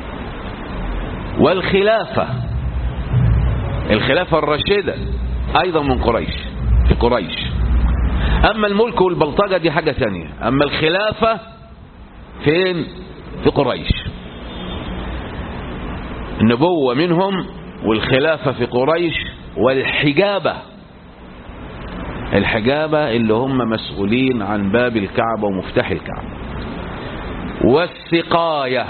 والخلافة الخلافة الراشدة أيضا من قريش في قريش أما الملك والبلطجة دي حاجة ثانية أما الخلافة فين في قريش النبوة منهم والخلافة في قريش والحجابة الحجابة اللي هم مسؤولين عن باب الكعبة ومفتاح الكعبة والسقاية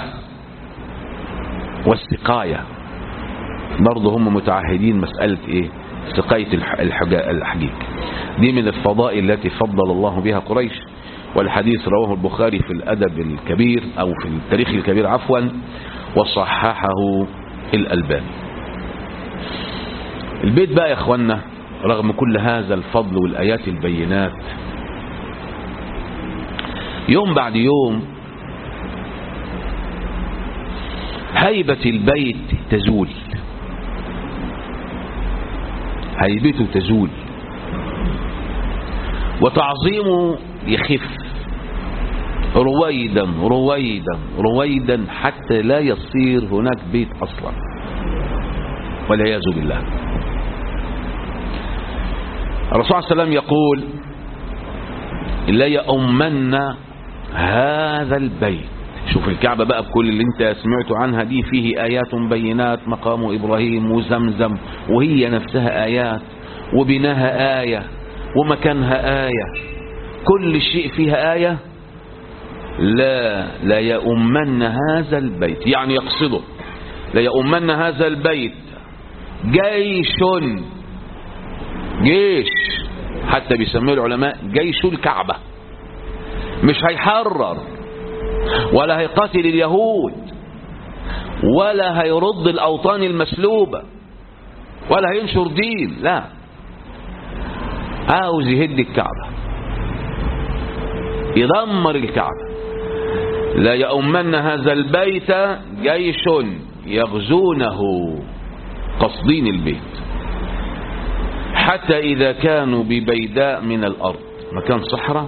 والسقاية برضه هم متعهدين مسألة ايه سقاية الحجيج دي من الفضائل التي فضل الله بها قريش والحديث رواه البخاري في الأدب الكبير أو في التاريخ الكبير عفوا وصححه الألباني البيت بقى يا اخوانا رغم كل هذا الفضل والآيات البينات يوم بعد يوم هيبة البيت تزول هيبته تزول وتعظيمه يخف رويدا رويدا رويدا حتى لا يصير هناك بيت أصلا والعياذ بالله الرسول صلى الله عليه وسلم يقول لا يؤمن هذا البيت شوف الكعبة بقى بكل اللي انت سمعت عنها دي فيه آيات بينات مقام إبراهيم وزمزم وهي نفسها آيات وبناها آية ومكانها آية كل شيء فيها آية لا لا يؤمن هذا البيت يعني يقصده لا يؤمن هذا البيت جيش جيش حتى بيسميه العلماء جيش الكعبة مش هيحرر ولا هيقاتل اليهود ولا هيرد الأوطان المسلوبة ولا هينشر دين لا عاوز يهد الكعبة يدمر الكعبة لا يؤمن هذا البيت جيش يغزونه قصدين البيت حتى إذا كانوا ببيداء من الأرض مكان صحراء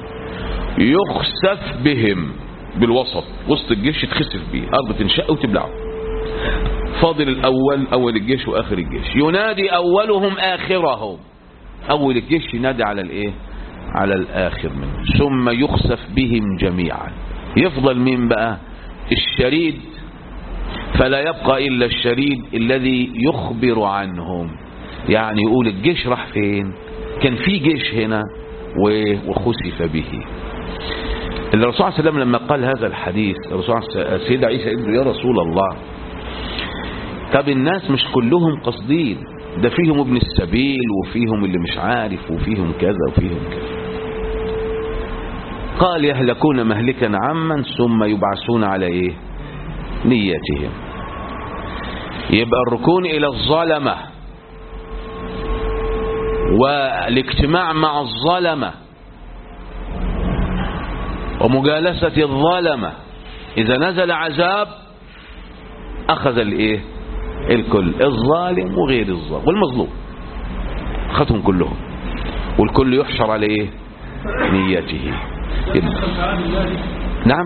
يخسف بهم بالوسط وسط الجيش يتخسف بيه أرض تنشق وتبلعه فاضل الأول أول الجيش وآخر الجيش ينادي أولهم آخرهم أول الجيش ينادي على الإيه على الآخر منه ثم يخسف بهم جميعا يفضل مين بقى الشريد فلا يبقى إلا الشريد الذي يخبر عنهم يعني يقول الجيش راح فين كان في جيش هنا وخسف به الرسول صلى الله عليه وسلم لما قال هذا الحديث الرسول سيد عيسى يقول يا رسول الله طب الناس مش كلهم قصدين ده فيهم ابن السبيل وفيهم اللي مش عارف وفيهم كذا وفيهم كذا قال يهلكون مهلكا عما ثم يبعثون على ايه نيتهم يبقى الركون الى الظلمة والاجتماع مع الظلمة ومجالسة الظلمة اذا نزل عذاب اخذ الايه الكل الظالم وغير الظالم والمظلوم اخذهم كلهم والكل يحشر على ايه نيته نعم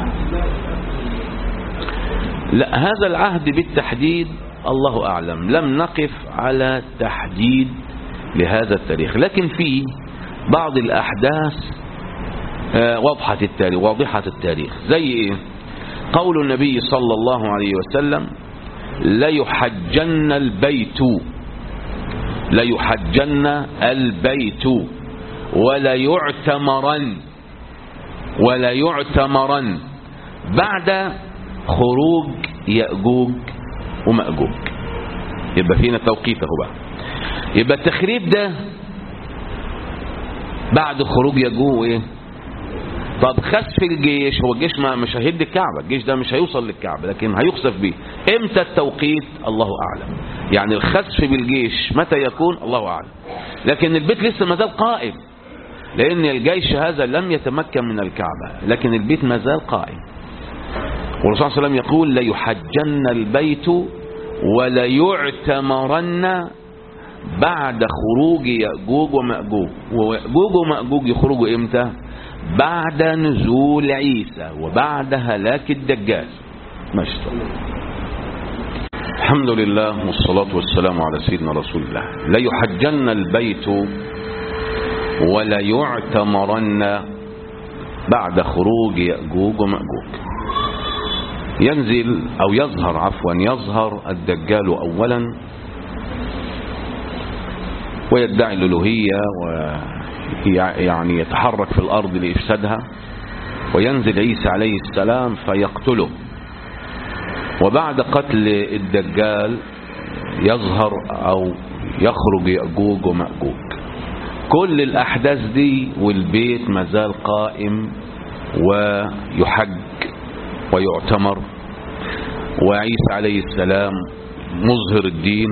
لا هذا العهد بالتحديد الله أعلم لم نقف على تحديد لهذا التاريخ لكن في بعض الأحداث واضحة التاريخ واضحة التاريخ زي إيه قول النبي صلى الله عليه وسلم ليحجن البيت ليحجن البيت ولا يعتمرن ولا يعتمرن بعد خروج يأجوج ومأجوج يبقى فينا توقيته بقى يبقى التخريب ده بعد خروج يأجوج وايه طب خسف الجيش هو الجيش ما مش هيهد الكعبة الجيش ده مش هيوصل للكعبة لكن هيخسف بيه امتى التوقيت الله اعلم يعني الخسف بالجيش متى يكون الله اعلم لكن البيت لسه ما زال قائم لان الجيش هذا لم يتمكن من الكعبة لكن البيت ما زال قائم والرسول صلى الله عليه وسلم يقول ليحجن البيت وليعتمرن بعد خروج يأجوج ومأجوج ويأجوج ومأجوج يخرجوا امتى بعد نزول عيسى وبعد هلاك الدجال ماشي الحمد لله والصلاة والسلام على سيدنا رسول الله لا يحجن البيت ولا يعتمرن بعد خروج يأجوج ومأجوج ينزل أو يظهر عفوا يظهر الدجال أولا ويدعي الألوهية ويعني يتحرك في الأرض لإفسادها وينزل عيسى عليه السلام فيقتله وبعد قتل الدجال يظهر أو يخرج يأجوج ومأجوج كل الأحداث دي والبيت مازال قائم ويحج ويعتمر وعيسى عليه السلام مظهر الدين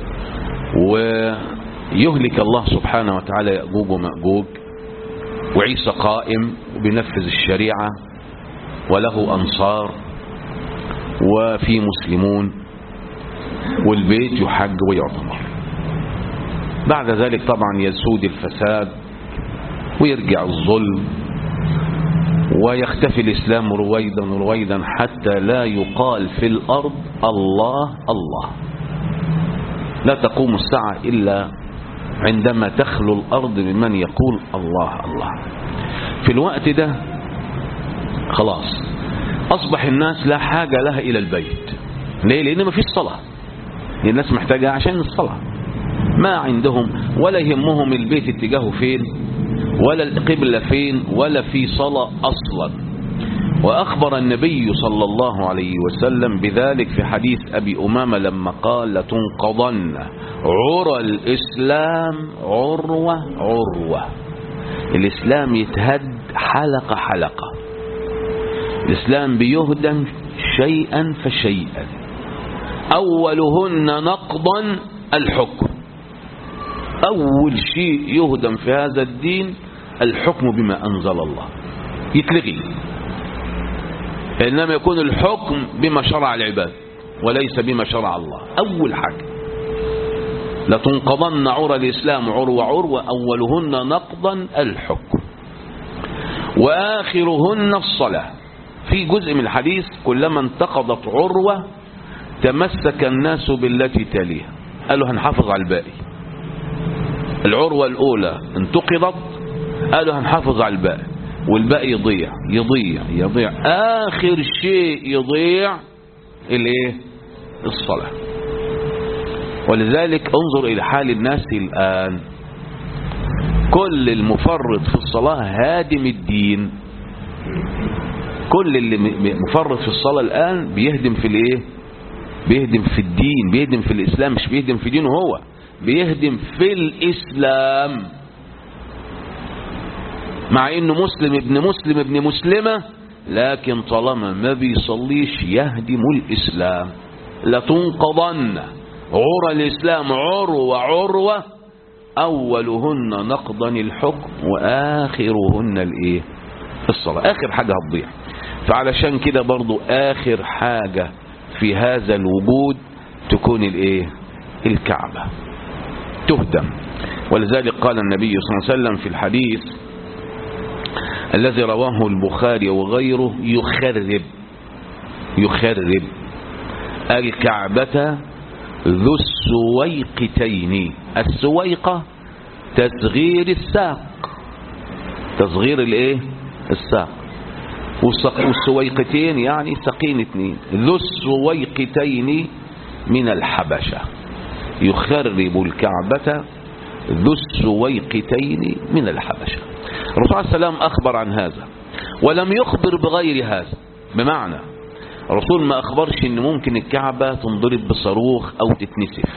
ويهلك الله سبحانه وتعالى يأجوج ومأجوج وعيسى قائم وبينفذ الشريعة وله أنصار وفي مسلمون والبيت يحج ويعتمر بعد ذلك طبعا يسود الفساد ويرجع الظلم ويختفي الإسلام رويدا رويدا حتى لا يقال في الأرض الله الله لا تقوم الساعة إلا عندما تخلو الأرض ممن يقول الله الله في الوقت ده خلاص أصبح الناس لا حاجة لها إلى البيت ليه؟ لأن ما فيش صلاة لأن الناس محتاجة عشان الصلاة ما عندهم ولا يهمهم البيت اتجاهه فين ولا القبلة فين ولا في صلاة أصلا وأخبر النبي صلى الله عليه وسلم بذلك في حديث أبي أمامة لما قال لتنقضن عرى الإسلام عروة عروة الإسلام يتهد حلقة حلقة الإسلام بيهدم شيئا فشيئا أولهن نقضا الحكم أول شيء يهدم في هذا الدين الحكم بما أنزل الله يتلغي إنما يكون الحكم بما شرع العباد وليس بما شرع الله أول حاجة لتنقضن عرى الإسلام عروة عروة أولهن نقضا الحكم وآخرهن الصلاة في جزء من الحديث كلما انتقضت عروة تمسك الناس بالتي تليها قالوا هنحافظ على الباقي العروة الأولى انتقضت قالوا هنحافظ على الباقي والباقي يضيع يضيع يضيع آخر شيء يضيع الايه الصلاة ولذلك انظر إلى حال الناس الآن كل المفرط في الصلاة هادم الدين كل اللي مفرط في الصلاة الآن بيهدم في الايه بيهدم في الدين بيهدم في الإسلام مش بيهدم في دينه هو بيهدم في الإسلام مع انه مسلم ابن مسلم ابن مسلمة لكن طالما ما بيصليش يهدم الإسلام لتنقضن عرى الإسلام عروة عروة أولهن نقضا الحكم وآخرهن الإيه الصلاة آخر حاجة هتضيع فعلشان كده برضو آخر حاجة في هذا الوجود تكون الإيه الكعبة تهدم ولذلك قال النبي صلى الله عليه وسلم في الحديث الذي رواه البخاري وغيره يخرب يخرب الكعبة ذو السويقتين السويقة تصغير الساق تصغير الايه الساق والسويقتين يعني ساقين اتنين ذو السويقتين من الحبشة يخرب الكعبة ذو السويقتين من الحبشة الرسول عليه السلام أخبر عن هذا ولم يخبر بغير هذا بمعنى الرسول ما أخبرش أن ممكن الكعبة تنضرب بصاروخ أو تتنسف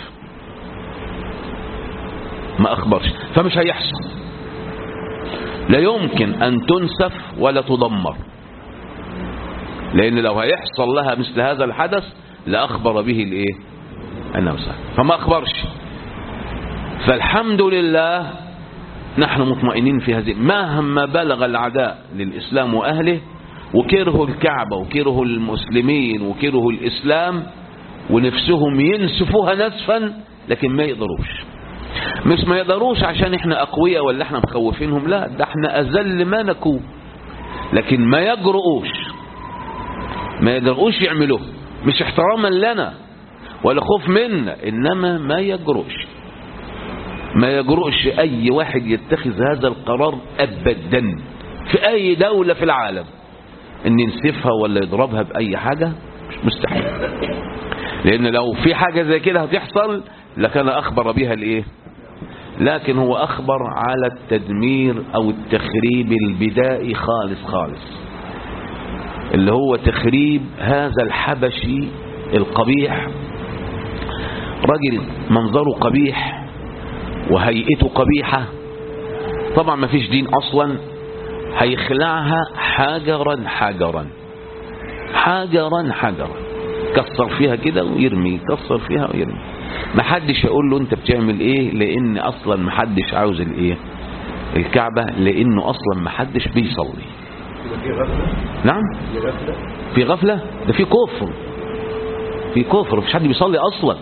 ما أخبرش فمش هيحصل لا يمكن أن تنسف ولا تدمر لأن لو هيحصل لها مثل هذا الحدث لأخبر به الإيه النمسة فما أخبرش فالحمد لله نحن مطمئنين في هذه مهما بلغ العداء للإسلام وأهله وكرهوا الكعبة وكرهوا المسلمين وكرهوا الإسلام ونفسهم ينسفوها نسفا لكن ما يقدروش مش ما يقدروش عشان احنا أقوياء ولا احنا مخوفينهم لا ده احنا أذل ما نكون لكن ما يجرؤوش ما يجرؤوش يعملوه مش احتراما لنا ولا خوف منا إنما ما يجرؤش ما يجرؤش أي واحد يتخذ هذا القرار أبدا في أي دولة في العالم ان ينسفها ولا يضربها بأي حاجة مش مستحيل لأن لو في حاجة زي كده هتحصل لكان أخبر بها الإيه لكن هو أخبر على التدمير أو التخريب البدائي خالص خالص اللي هو تخريب هذا الحبشي القبيح راجل منظره قبيح وهيئته قبيحة طبعا ما فيش دين أصلا هيخلعها حجرا حجرا حجرا حجرا كسر فيها كده ويرمي كسر فيها ويرمي ما حدش يقول له انت بتعمل ايه لان اصلا ما حدش عاوز الايه الكعبة لانه اصلا ما حدش بيصلي نعم في غفلة ده في كفر في كفر مفيش حد بيصلي اصلا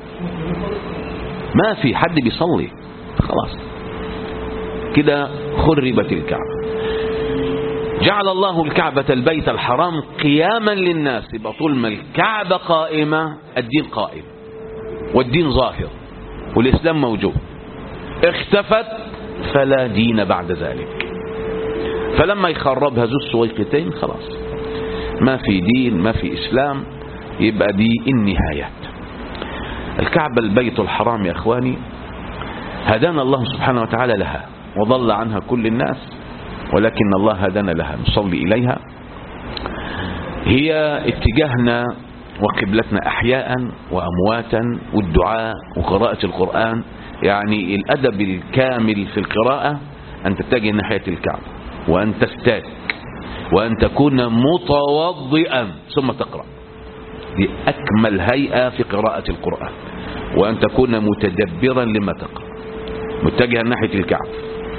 ما في حد بيصلي خلاص كده خربت الكعبة جعل الله الكعبة البيت الحرام قياما للناس يبقى طول ما الكعبة قائمة الدين قائم والدين ظاهر والإسلام موجود اختفت فلا دين بعد ذلك فلما يخربها ذو السويقتين خلاص ما في دين ما في إسلام يبقى دي النهايات الكعبة البيت الحرام يا أخواني هدانا الله سبحانه وتعالى لها وضل عنها كل الناس ولكن الله هدانا لها نصلي إليها هي اتجاهنا وقبلتنا أحياء وأمواتا والدعاء وقراءة القرآن يعني الأدب الكامل في القراءة أن تتجه ناحية الكعبة وأن تستاك وأن تكون متوضئا ثم تقرأ دي أكمل هيئة في قراءة القرآن وأن تكون متدبرا لما تقرأ متجها ناحية الكعبة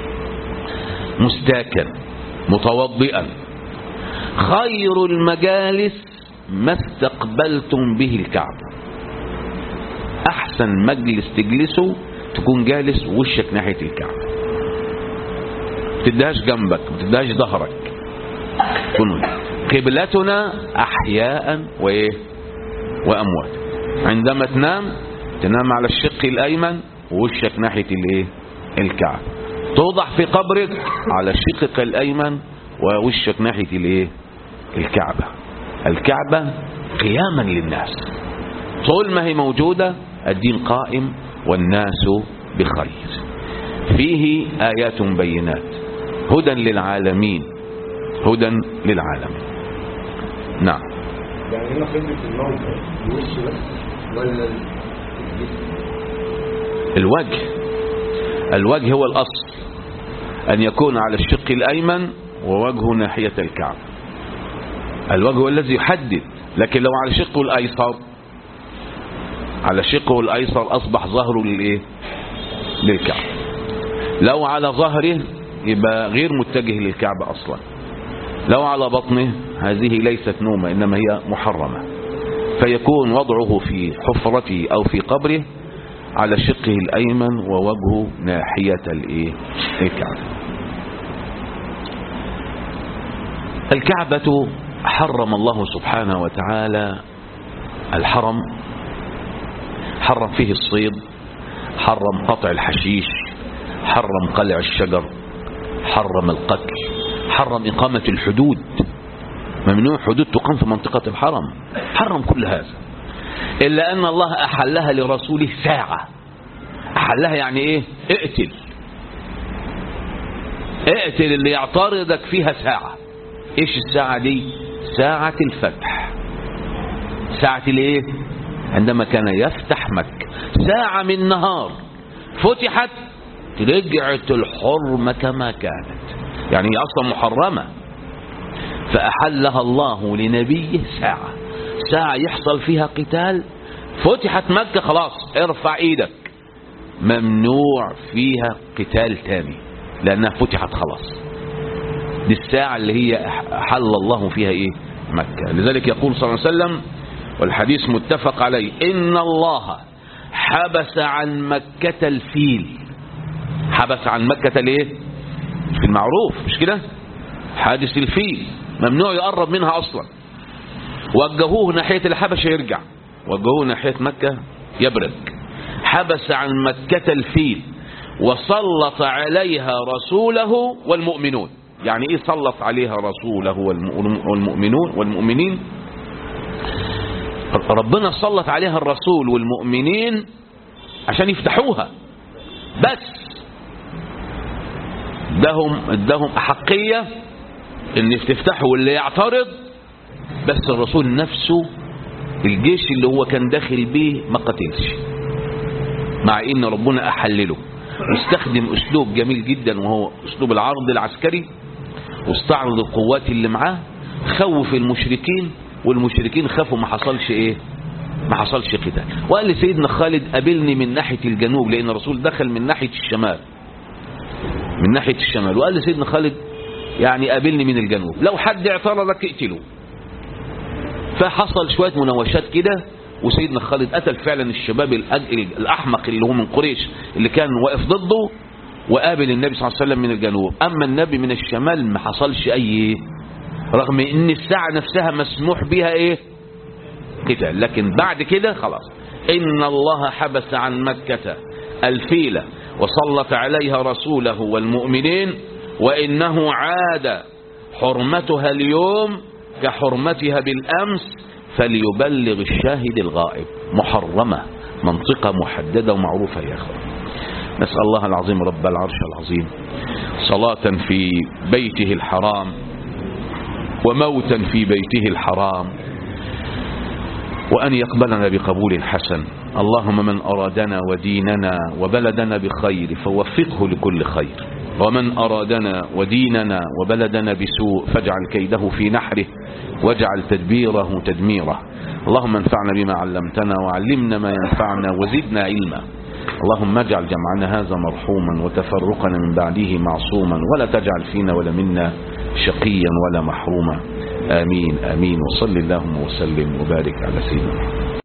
مستاكا متوضئا خير المجالس ما استقبلتم به الكعبة أحسن مجلس تجلسه تكون جالس وشك ناحية الكعبة تدهاش جنبك ما تدهاش ظهرك تكون قبلتنا أحياء وإيه وأموات عندما تنام تنام على الشق الأيمن ووشك ناحية الإيه الكعبة توضع في قبرك على شقك الأيمن ووشك ناحية الإيه الكعبة الكعبة قياما للناس طول ما هي موجودة الدين قائم والناس بخير فيه آيات بينات هدى للعالمين هدى للعالمين نعم يعني هنا خدمة الموقع الوش بس ولا الجسم الوجه الوجه هو الأصل أن يكون على الشق الأيمن ووجهه ناحية الكعبة الوجه هو الذي يحدد لكن لو على شقه الأيسر على شقه الأيسر أصبح ظهره للإيه للكعبة لو على ظهره يبقى غير متجه للكعبة أصلا لو على بطنه هذه ليست نومة إنما هي محرمة فيكون وضعه في حفرته أو في قبره على شقه الأيمن ووجهه ناحية الإيه؟ الكعبة الكعبة حرم الله سبحانه وتعالى الحرم حرم فيه الصيد حرم قطع الحشيش حرم قلع الشجر حرم القتل حرم إقامة الحدود ممنوع حدود تقام في منطقة الحرم حرم كل هذا إلا أن الله أحلها لرسوله ساعة أحلها يعني إيه اقتل اقتل اللي يعترضك فيها ساعة إيش الساعة دي ساعة الفتح ساعة الايه عندما كان يفتح مكة ساعة من نهار فتحت رجعت الحرمة كما كانت يعني هي أصلا محرمة فأحلها الله لنبيه ساعة ساعة يحصل فيها قتال فتحت مكة خلاص ارفع ايدك ممنوع فيها قتال تاني لأنها فتحت خلاص دي الساعة اللي هي حل الله فيها ايه مكة لذلك يقول صلى الله عليه وسلم والحديث متفق عليه إن الله حبس عن مكة الفيل حبس عن مكة الايه في المعروف مش كده حادث الفيل ممنوع يقرب منها أصلا وجهوه ناحية الحبشة يرجع وجهوه ناحية مكة يبرد حبس عن مكة الفيل وسلط عليها رسوله والمؤمنون يعني ايه سلط عليها رسوله والمؤمنون والمؤمنين ربنا سلط عليها الرسول والمؤمنين عشان يفتحوها بس ادهم ادهم احقيه ان تفتحوا واللي يعترض بس الرسول نفسه الجيش اللي هو كان داخل بيه ما قتلش مع ان ربنا احلله واستخدم اسلوب جميل جدا وهو اسلوب العرض العسكري واستعرض القوات اللي معاه خوف المشركين والمشركين خافوا ما حصلش ايه ما حصلش قتال وقال لسيدنا خالد قابلني من ناحية الجنوب لان الرسول دخل من ناحية الشمال من ناحية الشمال وقال لسيدنا خالد يعني قابلني من الجنوب لو حد اعترضك اقتله فحصل شوية مناوشات كده وسيدنا خالد قتل فعلا الشباب الأج- الأحمق اللي هو من قريش اللي كان واقف ضده وقابل النبي صلى الله عليه وسلم من الجنوب أما النبي من الشمال ما حصلش أي رغم ان الساعة نفسها مسموح بها ايه قتال لكن بعد كده خلاص ان الله حبس عن مكة الفيلة وسلط عليها رسوله والمؤمنين وانه عاد حرمتها اليوم كحرمتها بالامس فليبلغ الشاهد الغائب محرمة منطقة محددة ومعروفة يا اخوان نسأل الله العظيم رب العرش العظيم صلاة في بيته الحرام وموتا في بيته الحرام وأن يقبلنا بقبول حسن اللهم من أرادنا وديننا وبلدنا بخير فوفقه لكل خير ومن أرادنا وديننا وبلدنا بسوء فاجعل كيده في نحره واجعل تدبيره تدميره اللهم انفعنا بما علمتنا وعلمنا ما ينفعنا وزدنا علما اللهم اجعل جمعنا هذا مرحوما وتفرقنا من بعده معصوما ولا تجعل فينا ولا منا شقيا ولا محروما آمين آمين وصل اللهم وسلم وبارك على سيدنا محمد